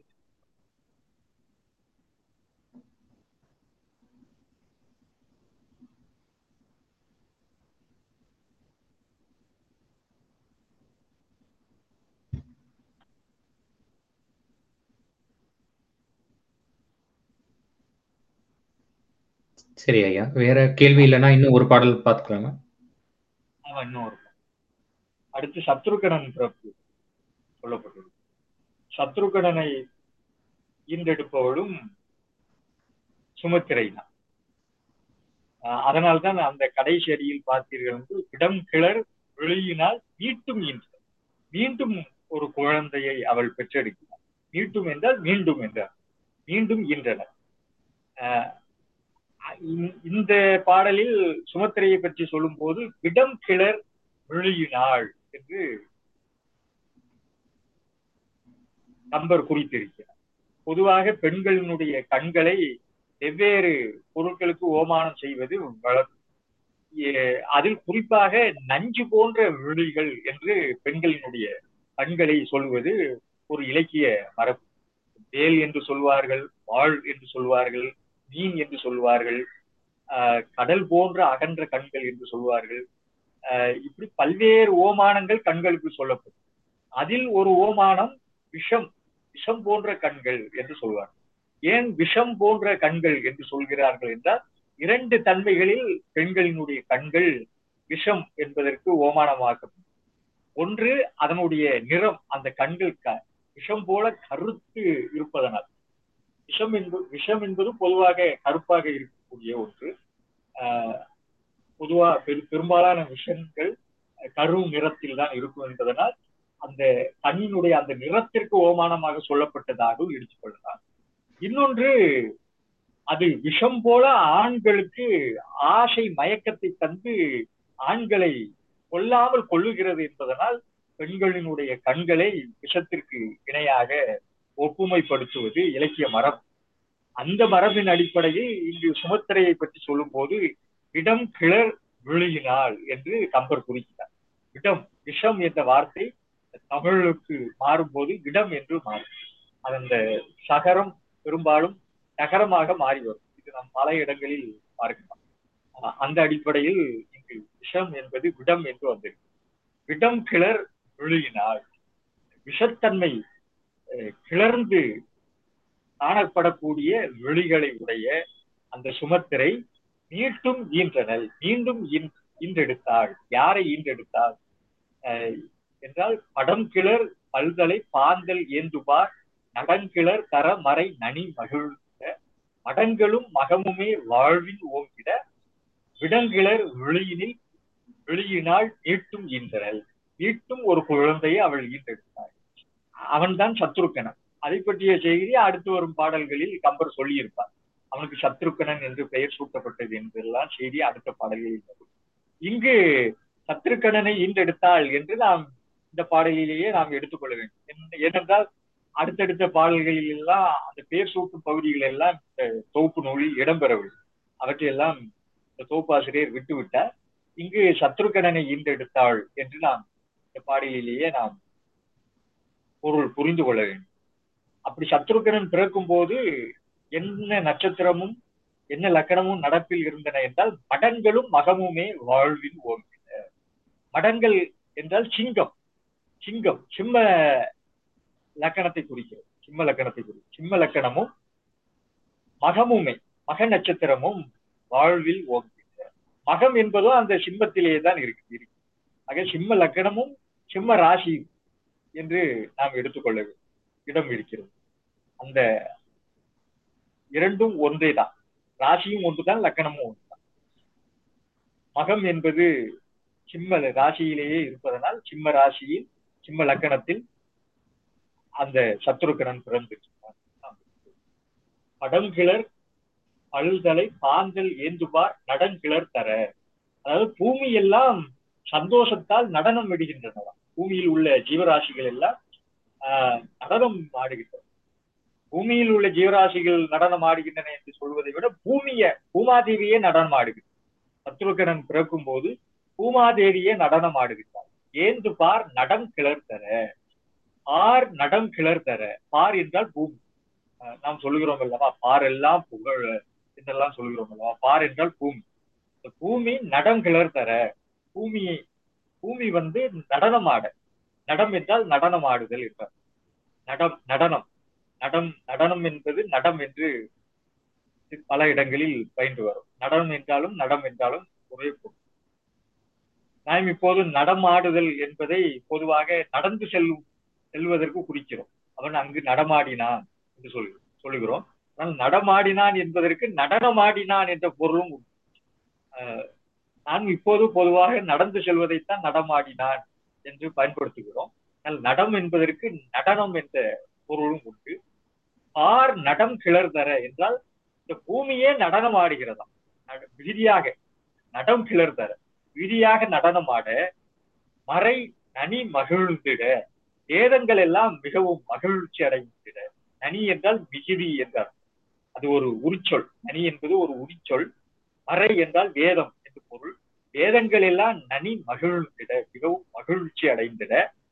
சரி ஐயா வேற கேள்வி இல்லைன்னா இன்னும் ஒரு பாடல் பார்த்துக்கலாமா ஆமா இன்னும் ஒரு அடுத்து சத்ருகணன் பிறப்பு சொல்லப்பட்டது சத்ருகணனை ஈண்டெடுப்பவளும் சுமத்திரை தான் அதனால்தான் அந்த கடைசி அடியில் பார்த்தீர்கள் என்று இடம் கிளர் வெளியினால் மீட்டும் ஈன்ற மீண்டும் ஒரு குழந்தையை அவள் பெற்றெடுக்கிறார் மீட்டும் என்றால் மீண்டும் என்றார் மீண்டும் ஈன்றனர் ஆஹ் இந்த- இந்த பாடலில் சுமத்திரையை பற்றி சொல்லும் போது இடம் கிளர் விழியினாள் என்று நம்பர் குறித்திருக்கிறார் பொதுவாக பெண்களினுடைய கண்களை வெவ்வேறு பொருட்களுக்கு ஓமானம் செய்வது வழக்கம் ஏ- அதில் குறிப்பாக நஞ்சு போன்ற விழிகள் என்று பெண்களினுடைய கண்களை சொல்வது ஒரு இலக்கிய மரபு வேல் என்று சொல்வார்கள் வாழ் என்று சொல்வார்கள் மீன் என்று சொல்வார்கள் ஆஹ் கடல் போன்ற அகன்ற கண்கள் என்று சொல்வார்கள் ஆஹ் இப்படி பல்வேறு ஓமானங்கள் கண்களுக்கு சொல்லப்படும் அதில் ஒரு ஓமானம் விஷம் விஷம் போன்ற கண்கள் என்று சொல்வார்கள் ஏன் விஷம் போன்ற கண்கள் என்று சொல்கிறார்கள் என்றால் இரண்டு தன்மைகளில் பெண்களினுடைய கண்கள் விஷம் என்பதற்கு ஓமானமாக்கப்படும் ஒன்று அதனுடைய நிறம் அந்த கண்கள் க- விஷம் போல கருத்து இருப்பதனால் விஷம் என்பது விஷம் என்பது பொதுவாக கருப்பாக இருக்கக்கூடிய ஒன்று ஆஹ் பொதுவா பெரு பெரும்பாலான விஷங்கள் கரு நிறத்தில் தான் இருக்கும் என்பதனால் அந்த தண்ணியினுடைய அந்த நிறத்திற்கு ஓமானமாக சொல்லப்பட்டதாகவும் எடுத்துக்கொள்ளலாம் இன்னொன்று அது விஷம் போல ஆண்களுக்கு ஆசை மயக்கத்தை தந்து ஆண்களை கொல்லாமல் கொள்ளுகிறது என்பதனால் பெண்களினுடைய கண்களை விஷத்திற்கு இணையாக ஒப்புமைப்படுத்துவது இலக்கிய மரபு அந்த மரபின் அடிப்படையில் இங்கு சுமத்திரையை பற்றி சொல்லும் போது இடம் கிளர் விழுகினாள் என்று கம்பர் குறிக்கிறார் இடம் விஷம் என்ற வார்த்தை தமிழுக்கு மாறும்போது இடம் என்று மாறும் அது அந்த சகரம் பெரும்பாலும் நகரமாக மாறி வரும் இது நாம் பல இடங்களில் பார்க்கலாம் அஹ் அந்த அடிப்படையில் இங்கு விஷம் என்பது விடம் என்று வந்திருக்கு விடம் கிளர் விழுகினாள் விஷத்தன்மை அஹ், கிளர்ந்து காணப்படக்கூடிய விழிகளை உடைய அந்த சுமத்திரை மீட்டும் ஈன்றனள் மீண்டும் ஈன்- ஈன்றெடுத்தாள் யாரை ஈன்றெடுத்தாள் அஹ், என்றால் படம் கிளர் பல்தலை பாந்தல் ஏந்துபார் நடங்கிளர் தர மறை நனி மகிழ்ந்த மடங்களும் மகமுமே வாழ்வில் ஓங்கிட விடங்கிளர் விழியினில் விழியினால் மீட்டும் ஈன்றனள் மீட்டும் ஒரு குழந்தையை அவள் ஈன்றெடுத்தாள் அவன்தான் சத்ருக்கனன் அதை பற்றிய செய்தி அடுத்து வரும் பாடல்களில் கம்பர் சொல்லியிருப்பார் அவனுக்கு சத்ருக்கனன் என்று பெயர் சூட்டப்பட்டது என்றெல்லாம் செய்தி அடுத்த பாடல்களில் வரும் இங்கு சத்ருக்கனனை ஈன்றெடுத்தாள் என்று நாம் இந்த பாடலிலேயே நாம் எடுத்துக்கொள்ள வேண்டும் என்ன- ஏனென்றால் அடுத்தடுத்த பாடல்களில் எல்லாம் அந்த பெயர் சூட்டும் பகுதிகள் எல்லாம் இந்த தொகுப்பு நூலில் இடம்பெறவில்லை அவற்றையெல்லாம் இந்த தொகுப்பாசிரியர் விட்டுவிட்டார் இங்கு சத்ருக்கனனை ஈன்றெடுத்தாள் என்று நாம் இந்த பாடலிலேயே நாம் பொருள் புரிந்து கொள்ள வேண்டும் அப்படி சத்ருக்கனன் பிறக்கும் போது என்ன நட்சத்திரமும் என்ன லக்கணமும் நடப்பில் இருந்தன என்றால் மடங்களும் மகமுமே வாழ்வில் ஓர்ந்தன மடங்கள் என்றால் சிங்கம் சிங்கம் சிம்ம லக்கணத்தை குறிக்கிறது சிம்ம லக்கணத்தை குறிக்கும் சிம்ம லக்கணமும் மகமுமே மக நட்சத்திரமும் வாழ்வில் ஓங்குகின்றன மகம் என்பதும் அந்த சிம்மத்திலேயே தான் இருக்கு இருக்கு ஆக சிம்ம லக்கணமும் சிம்ம ராசியும் என்று நாம் எடுத்துக்கொள்ள வேண்டும். இடம் இருக்கிறது அந்த இரண்டும் ஒன்றே தான் ராசியும் ஒன்றுதான் லக்கணமும் ஒன்றுதான் மகம் என்பது சிம்ம ராசியிலேயே இருப்பதனால் சிம்ம ராசியில் சிம்ம லக்கணத்தில் அந்த சத்ருக்கணன் பிறந்திருக்கிறான் படங்கிளர் பல்தலை பாந்தல் ஏந்துபார் நடங்கிளர் தர அதாவது பூமி எல்லாம் சந்தோஷத்தால் நடனம் விடுகின்றனவாம் பூமியில் உள்ள ஜீவராசிகள் எல்லாம் ஆஹ், நடனம் ஆடுகின்றன பூமியில் உள்ள ஜீவராசிகள் நடனம் ஆடுகின்றன என்று சொல்வதை விட பூமிய பூமாதேவியே நடனம் ஆடுகிறது சத்ருகனன் பிறக்கும் போது பூமாதேவியே நடனம் ஆடுகின்றார் ஏந்து பார் நடம் கிளர் தர பார் நடம் கிளர் தர பார் என்றால் பூமி ஆஹ், நாம் சொல்லுகிறோம் அல்லவா பார் எல்லாம் புகழ் என்றெல்லாம் சொல்லுகிறோம் அல்லவா பார் என்றால் பூமி இந்த பூமி நடம் கிளர் தர பூமியை பூமி வந்து நடனம் ஆட நடம் என்றால் நடனம் ஆடுதல் என்றார் நடம் நடனம் நடம் நடனம் என்பது நடம் என்று பல இடங்களில் பயின்று வரும் நடனம் என்றாலும் நடம் என்றாலும் ஒரே பொருள் நாம் இப்போது நடமாடுதல் என்பதை பொதுவாக நடந்து செல்லும் செல்வதற்கு குறிக்கிறோம் அவன் அங்கு நடமாடினான் என்று சொல்லு சொல்லுகிறோம் ஆனால் நடமாடினான் என்பதற்கு நடனமாடினான் என்ற பொருளும் உண்டு. ஆஹ் நாம் இப்போது பொதுவாக நடந்து செல்வதைத்தான் நடமாடினான் என்று பயன்படுத்துகிறோம் ஆனால் நடம் என்பதற்கு நடனம் என்ற பொருளும் உண்டு பார் நடம் கிளர்தர என்றால் இந்த பூமியே நடனம் ஆடுகிறதாம் நட- விதியாக நடம் கிளர்தர விதியாக நடனமாட மறை நனி மகிழ்ந்திட வேதங்கள் எல்லாம் மிகவும் மகிழ்ச்சி அடைந்திட நனி என்றால் மிகுதி என்றார் அது ஒரு உரிச்சொல் நனி என்பது ஒரு உரிச்சொல் மறை என்றால் வேதம் என்று பொருள் வேதங்கள் எல்லாம் நனி மகிழ்ந்திட மிகவும் மகிழ்ச்சி அடைந்திட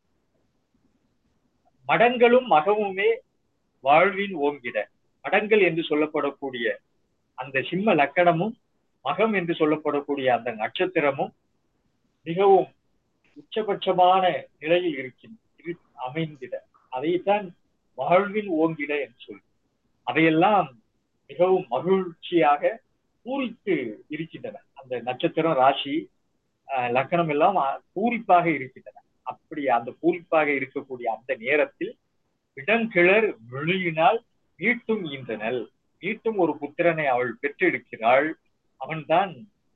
மடங்களும் மகமுமே வாழ்வின் ஓங்கிட மடங்கள் என்று சொல்லப்படக்கூடிய அந்த சிம்ம லக்கணமும் மகம் என்று சொல்லப்படக்கூடிய அந்த நட்சத்திரமும் மிகவும் உச்சபட்சமான நிலையில் இருக்கின்ற இரு- அமைந்திட அதைத்தான் வாழ்வின் ஓங்கிட என்று சொல்லி அதையெல்லாம் மிகவும் மகிழ்ச்சியாக பூரித்து இருக்கின்றன அந்த நட்சத்திரம் ராசி அஹ், லக்கணம் எல்லாம் அஹ், பூரிப்பாக இருக்கின்றன அப்படி அந்த பூரிப்பாக இருக்கக்கூடிய அந்த நேரத்தில் இடங்கிளர் விழியினால் மீட்டும் ஈன்றனள் மீட்டும் ஒரு புத்திரனை அவள் பெற்றெடுக்கிறாள் அவன்தான்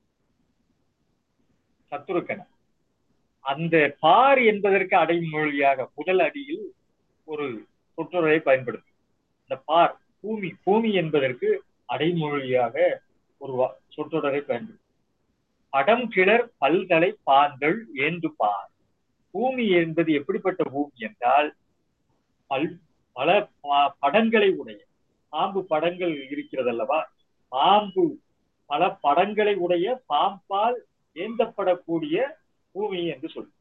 சத்துருக்கணன் அந்த பார் என்பதற்கு அடைமொழியாக முதல் அடியில் ஒரு சொற்றொடரை பயன்படுத்தும் இந்த பார் பூமி பூமி என்பதற்கு அடைமொழியாக ஒரு வா- சொற்றொடரை பயன்படுத்தும் படம் கிளர் பல்தலை பாந்தள் ஏந்து பார் பூமி என்பது எப்படிப்பட்ட பூமி என்றால் பல் பல பா- படங்களை உடைய பாம்பு படங்கள் இருக்கிறது அல்லவா பாம்பு பல படங்களை உடைய பாம்பால் ஏந்தப்படக்கூடிய பூமி என்று சொல்லு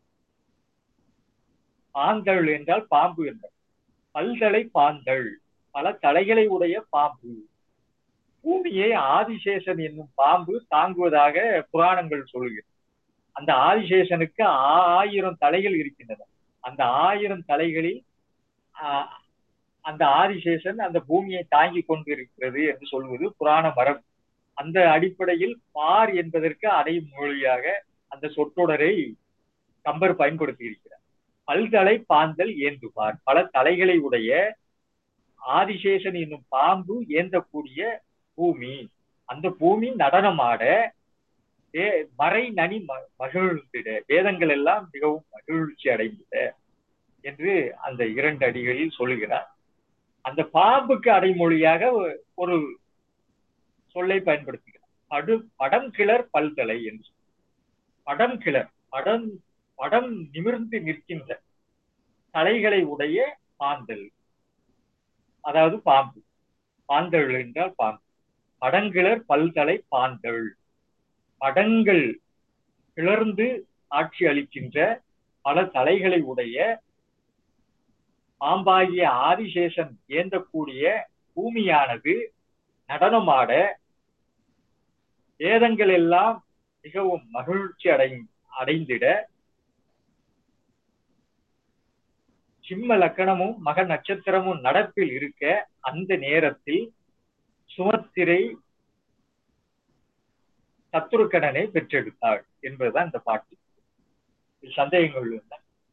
பாந்தள் என்றால் பாம்பு என்றால் பல்தலை பாந்தள் பல தலைகளை உடைய பாம்பு பூமியை ஆதிசேஷன் என்னும் பாம்பு தாங்குவதாக புராணங்கள் சொல்கிறது அந்த ஆதிசேஷனுக்கு ஆயிரம் தலைகள் இருக்கின்றன அந்த ஆயிரம் தலைகளில் ஆஹ், அந்த ஆதிசேஷன் அந்த பூமியை தாங்கி கொண்டிருக்கிறது என்று சொல்வது புராண மரபு அந்த அடிப்படையில் பார் என்பதற்கு அடைமொழியாக அந்த சொற்றொடரை கம்பர் பயன்படுத்தி இருக்கிறார் பல்தலை பாந்தல் ஏந்துபார் பல தலைகளை உடைய ஆதிசேஷன் என்னும் பாம்பு ஏந்தக்கூடிய பூமி அந்த பூமி நடனமாட ஏ- மறை நனி ம- மகிழ்ந்திட வேதங்கள் எல்லாம் மிகவும் மகிழ்ச்சி அடைந்திட என்று அந்த இரண்டு அடிகளில் சொல்லுகிறார் அந்த பாம்புக்கு அடைமொழியாக ஒ- ஒரு சொல்லை பயன்படுத்துகிறார் படு படம் கிளர் பல்தலை என்று சொல்லி. படம் கிளர் படம் படம் நிமிர்ந்து நிற்கின்ற தலைகளை உடைய பாந்தல் அதாவது பாம்பு பாந்தள் என்றால் பாம்பு படங்கிளர் பல்தலை பாந்தள் படங்கள் கிளர்ந்து ஆட்சி அளிக்கின்ற பல தலைகளை உடைய பாம்பாகிய ஆதிசேஷன் ஏந்தக்கூடிய பூமியானது நடனமாட வேதங்கள் எல்லாம் மிகவும் மகிழ்ச்சி அடை அடைந்திட சிம்ம லக்கணமும் மக நட்சத்திரமும் நடப்பில் இருக்க அந்த நேரத்தில் சுமத்திரை சத்துருக்கடனை பெற்றெடுத்தாள் என்பதுதான் இந்த பாட்டு இதில் சந்தேகங்கள் இல்லை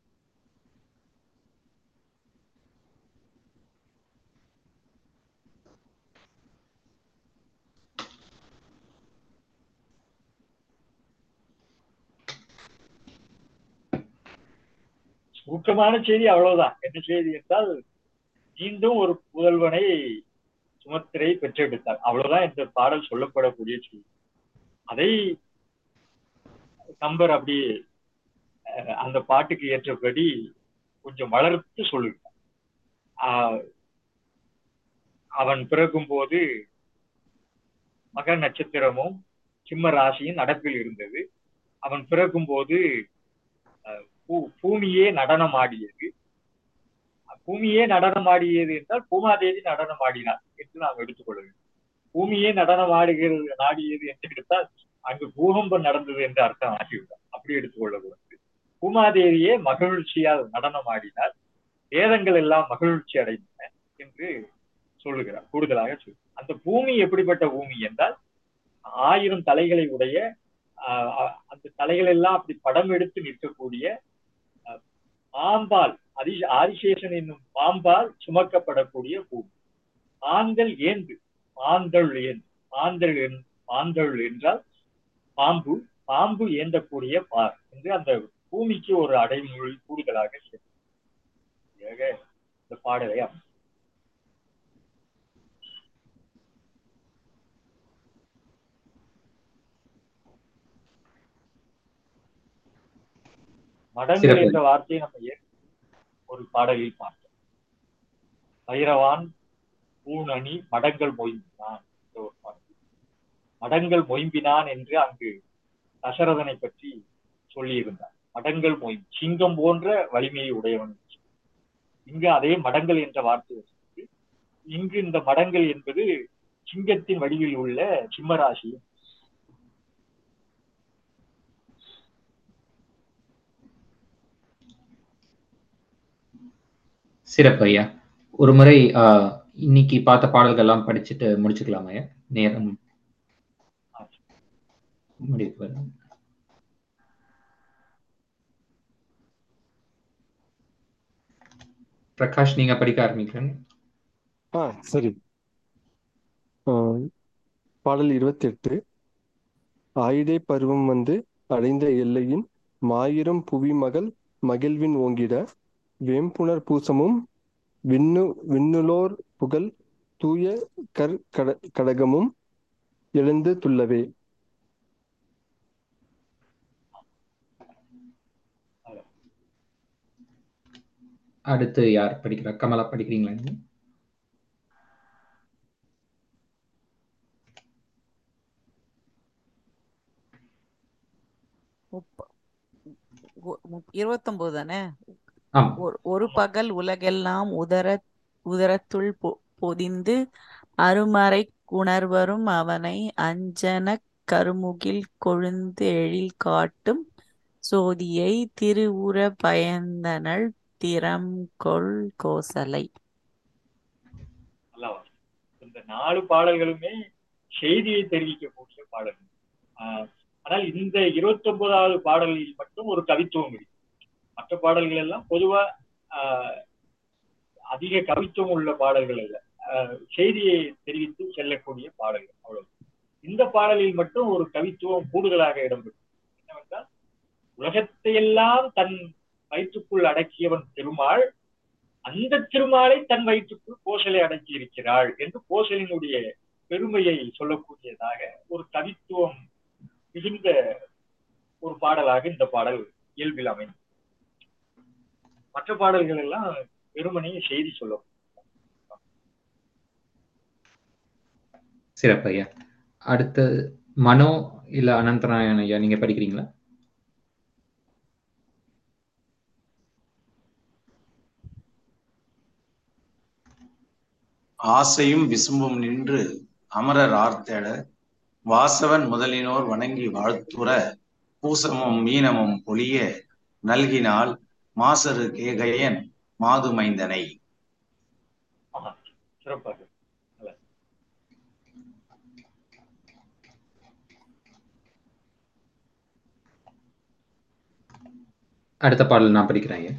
சுருக்கமான செய்தி அவ்வளவுதான் என்ன செய்தி என்றால் மீண்டும் ஒரு புதல்வனை சுமத்திரை பெற்றெடுத்தார் அவ்வளவுதான் இந்த பாடல் சொல்லப்படக்கூடிய செய்தி அதை கம்பர் அப்படி அஹ், அந்த பாட்டுக்கு ஏற்றபடி கொஞ்சம் வளர்த்து சொல்லுகிறார் ஆஹ், அவன் பிறக்கும் போது மக நட்சத்திரமும் சிம்ம ராசியும் நடப்பில் இருந்தது அவன் பிறக்கும் போது பூ- பூமியே நடனமாடியது பூமியே நடனமாடியது என்றால் பூமாதேவி நடனமாடினார் என்று நாம் எடுத்துக்கொள்ள வேண்டும் பூமியே நடனமாடுகிறது நாடியது என்று எடுத்தால் அங்கு பூகம்பம் நடந்தது என்று அர்த்தம் ஆகிவிடும் அப்படி எடுத்துக்கொள்ளக்கூடாது பூமாதேவியே மகிழ்ச்சியால் நடனமாடினார் வேதங்கள் எல்லாம் மகிழ்ச்சி அடைந்தன என்று சொல்லுகிறார் கூடுதலாக சொல்லு அந்த பூமி எப்படிப்பட்ட பூமி என்றால் ஆயிரம் தலைகளை உடைய ஆஹ், அ- அந்த தலைகள் எல்லாம் அப்படி படம் எடுத்து நிற்கக்கூடிய ஆஹ், பாம்பால் அதி ஆதிசேஷன் என்னும் பாம்பால் சுமக்கப்படக்கூடிய பூமி ஆண்கள் ஏந்து ஆண்கள் ஏந்து ஆண்கள் என் ஆண்கள் என்றால் பாம்பு பாம்பு ஏந்தக்கூடிய பார் என்று அந்த பூமிக்கு ஒரு அடைமொழி கூடுதலாக சேர்த்து. ஆக இந்த பாடலை அமை- மடங்கள் சிறப்பு. என்ற வார்த்தையை நம்ம ஏற்கனவே ஒரு பாடலில் பார்த்தோம் பைரவான் பூணணி மடங்கள் மொயம்பினான் என்ற ஒரு பாடல் மடங்கள் மொயம்பினான் என்று அங்கு தசரதனை பற்றி சொல்லியிருந்தார் மடங்கள் மொய் சிங்கம் போன்ற வலிமையை உடையவன் என்று சொல்லி. இங்கு அதே மடங்கள் என்ற வார்த்தை வச்சிருக்கு இங்கு இந்த மடங்கள் என்பது சிங்கத்தின் வடிவில் உள்ள சிம்மராசி சிறப்பு ஐயா ஒரு முறை ஆஹ், இன்னைக்கு பார்த்த பாடல்கள் எல்லாம் படிச்சுட்டு முடிச்சுக்கலாம் ஐயா நேரம் முடிவுக்கு வருது. பிரகாஷ் நீங்க படிக்க ஆரம்பிக்கிறேன் ஆ சரி ஆ, பாடல் இருபத்தி எட்டு ஆயிடை பருவம் வந்து அடைந்த எல்லையின் மாயிரம் புவி மகள் மகிழ்வின் ஓங்கிட வேம்புணர் பூசமும் விண்ணு விண்ணுளோர் புகழ் தூய கற் கட கடகமும் எழுந்து துள்ளவே அடுத்து யார் படிக்கிறா கமலா படிக்கிறீங்களா நீங்க முப்ப- ஒ- முப்- இருபத்தொன்பது தானே ஆமா ஒரு- ஒரு பகல் உலகெல்லாம் உதர உதரத்துள் பொ- பொதிந்து அருமறை உணர்வரும் அவனை அஞ்சனக் கருமுகில் கொழுந்து எழில் காட்டும் சோதியை திருவுற பயந்தனள் திறம்கொள் கோசலை நல்லா வாசி. இந்த நாலு பாடல்களுமே செய்தியை தெரிவிக்கக்கூடிய பாடல்கள் ஆஹ் ஆனால் இந்த இருபத்தி ஒன்பதாவது பாடலில் மட்டும் ஒரு கவித்துவம் இருக்கு மற்ற பாடல்கள் எல்லாம் பொதுவா ஆஹ் அதிக கவித்துவம் உள்ள பாடல்கள் அல்ல ஆஹ் செய்தியை தெரிவித்து செல்லக்கூடிய பாடல்கள் அவ்வளவு இந்த பாடலில் மட்டும் ஒரு கவித்துவம் கூடுதலாக இடம்பெறும் என்னவென்றால் உலகத்தையெல்லாம் தன் வயிற்றுக்குள் அடக்கியவன் திருமால் அந்த திருமாலை தன் வயிற்றுக்குள் கோசலை அடக்கி இருக்கிறாள் என்று கோசலினுடைய பெருமையை சொல்லக்கூடியதாக ஒரு கவித்துவம் மிகுந்த ஒரு பாடலாக இந்த பாடல் இயல்பில் அமைந்தது மற்ற பாடல்கள் எல்லாம் வெறுமனையே செய்தி சொல்லும் சிறப்பு ஐயா அடுத்து மனோ இல்ல அனந்தநாராயணன் ஐயா நீங்க படிக்கிறீங்களா ஆசையும் விசும்பும் நின்று அமரர் ஆர்த்தேட வாசவன் முதலினோர் வணங்கி வாழ்த்துற பூசமும் மீனமும் பொழிய நல்கினால் மாசரு கேகையன் மாதுமைந்தனை ஆஹா, சிறப்பாக நல்லா. அடுத்த பாடல் நான் படிக்கிறேன் ஐயா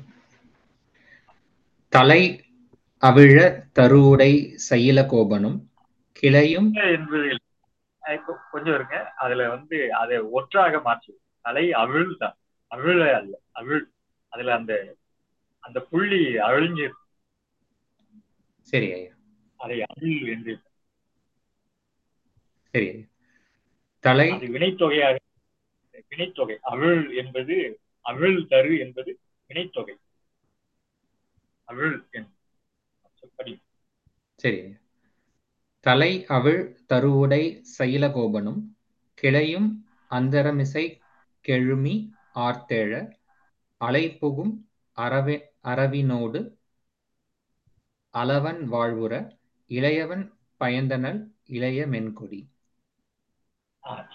தலை அவிழ தருவுடை சைல கோபனும் கிளையும் என்பது அஹ் கொ- கொஞ்சம் இருங்க அதுல வந்து அதை ஒற்றாக மாற்று தலை அவிழ் தான் அவிழ அல்ல அவிழ் அதுல அந்த அந்த புள்ளி அழிஞ்சு சரி ஐயா அதை அவிழ் என்று சரி ஐயா தலை அது வினைத்தொகையாக வினைத்தொகை அவிழ் என்பது அவிழ் தரு என்பது வினைத்தொகை அவிழ் என்பது படி சரி ஐயா தலை அவிழ் தருவுடை சைல கோபனும் கிளையும் அந்தரமிசை கெழுமி ஆர்த்தேழ அலைபுகும் அரவே அரவினோடு அளவன் வாழ்வுற இளையவன் பயந்தனள் இளைய மென்கொடி ஆஹ்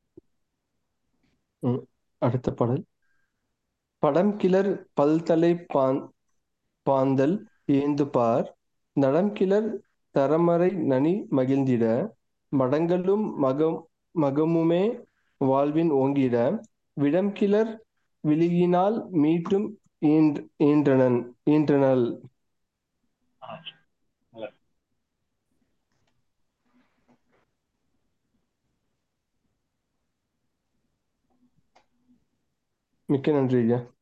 அடுத்த பாடல் படம் கிளர் பல்தலை பாந் பாந்தல் ஏந்து பார் நடம் கிளர் தரமறை நனி மகிழ்ந்திட மடங்களும் மகம் மகமுமே வாழ்வின் ஓங்கிட விடம் கிளர் விழுகினால் மீட்டும் ஈன்ற ஈன்றனன் ஈன்றனள் ஆஹ் நல்லா. மிக்க நன்றி ஐயா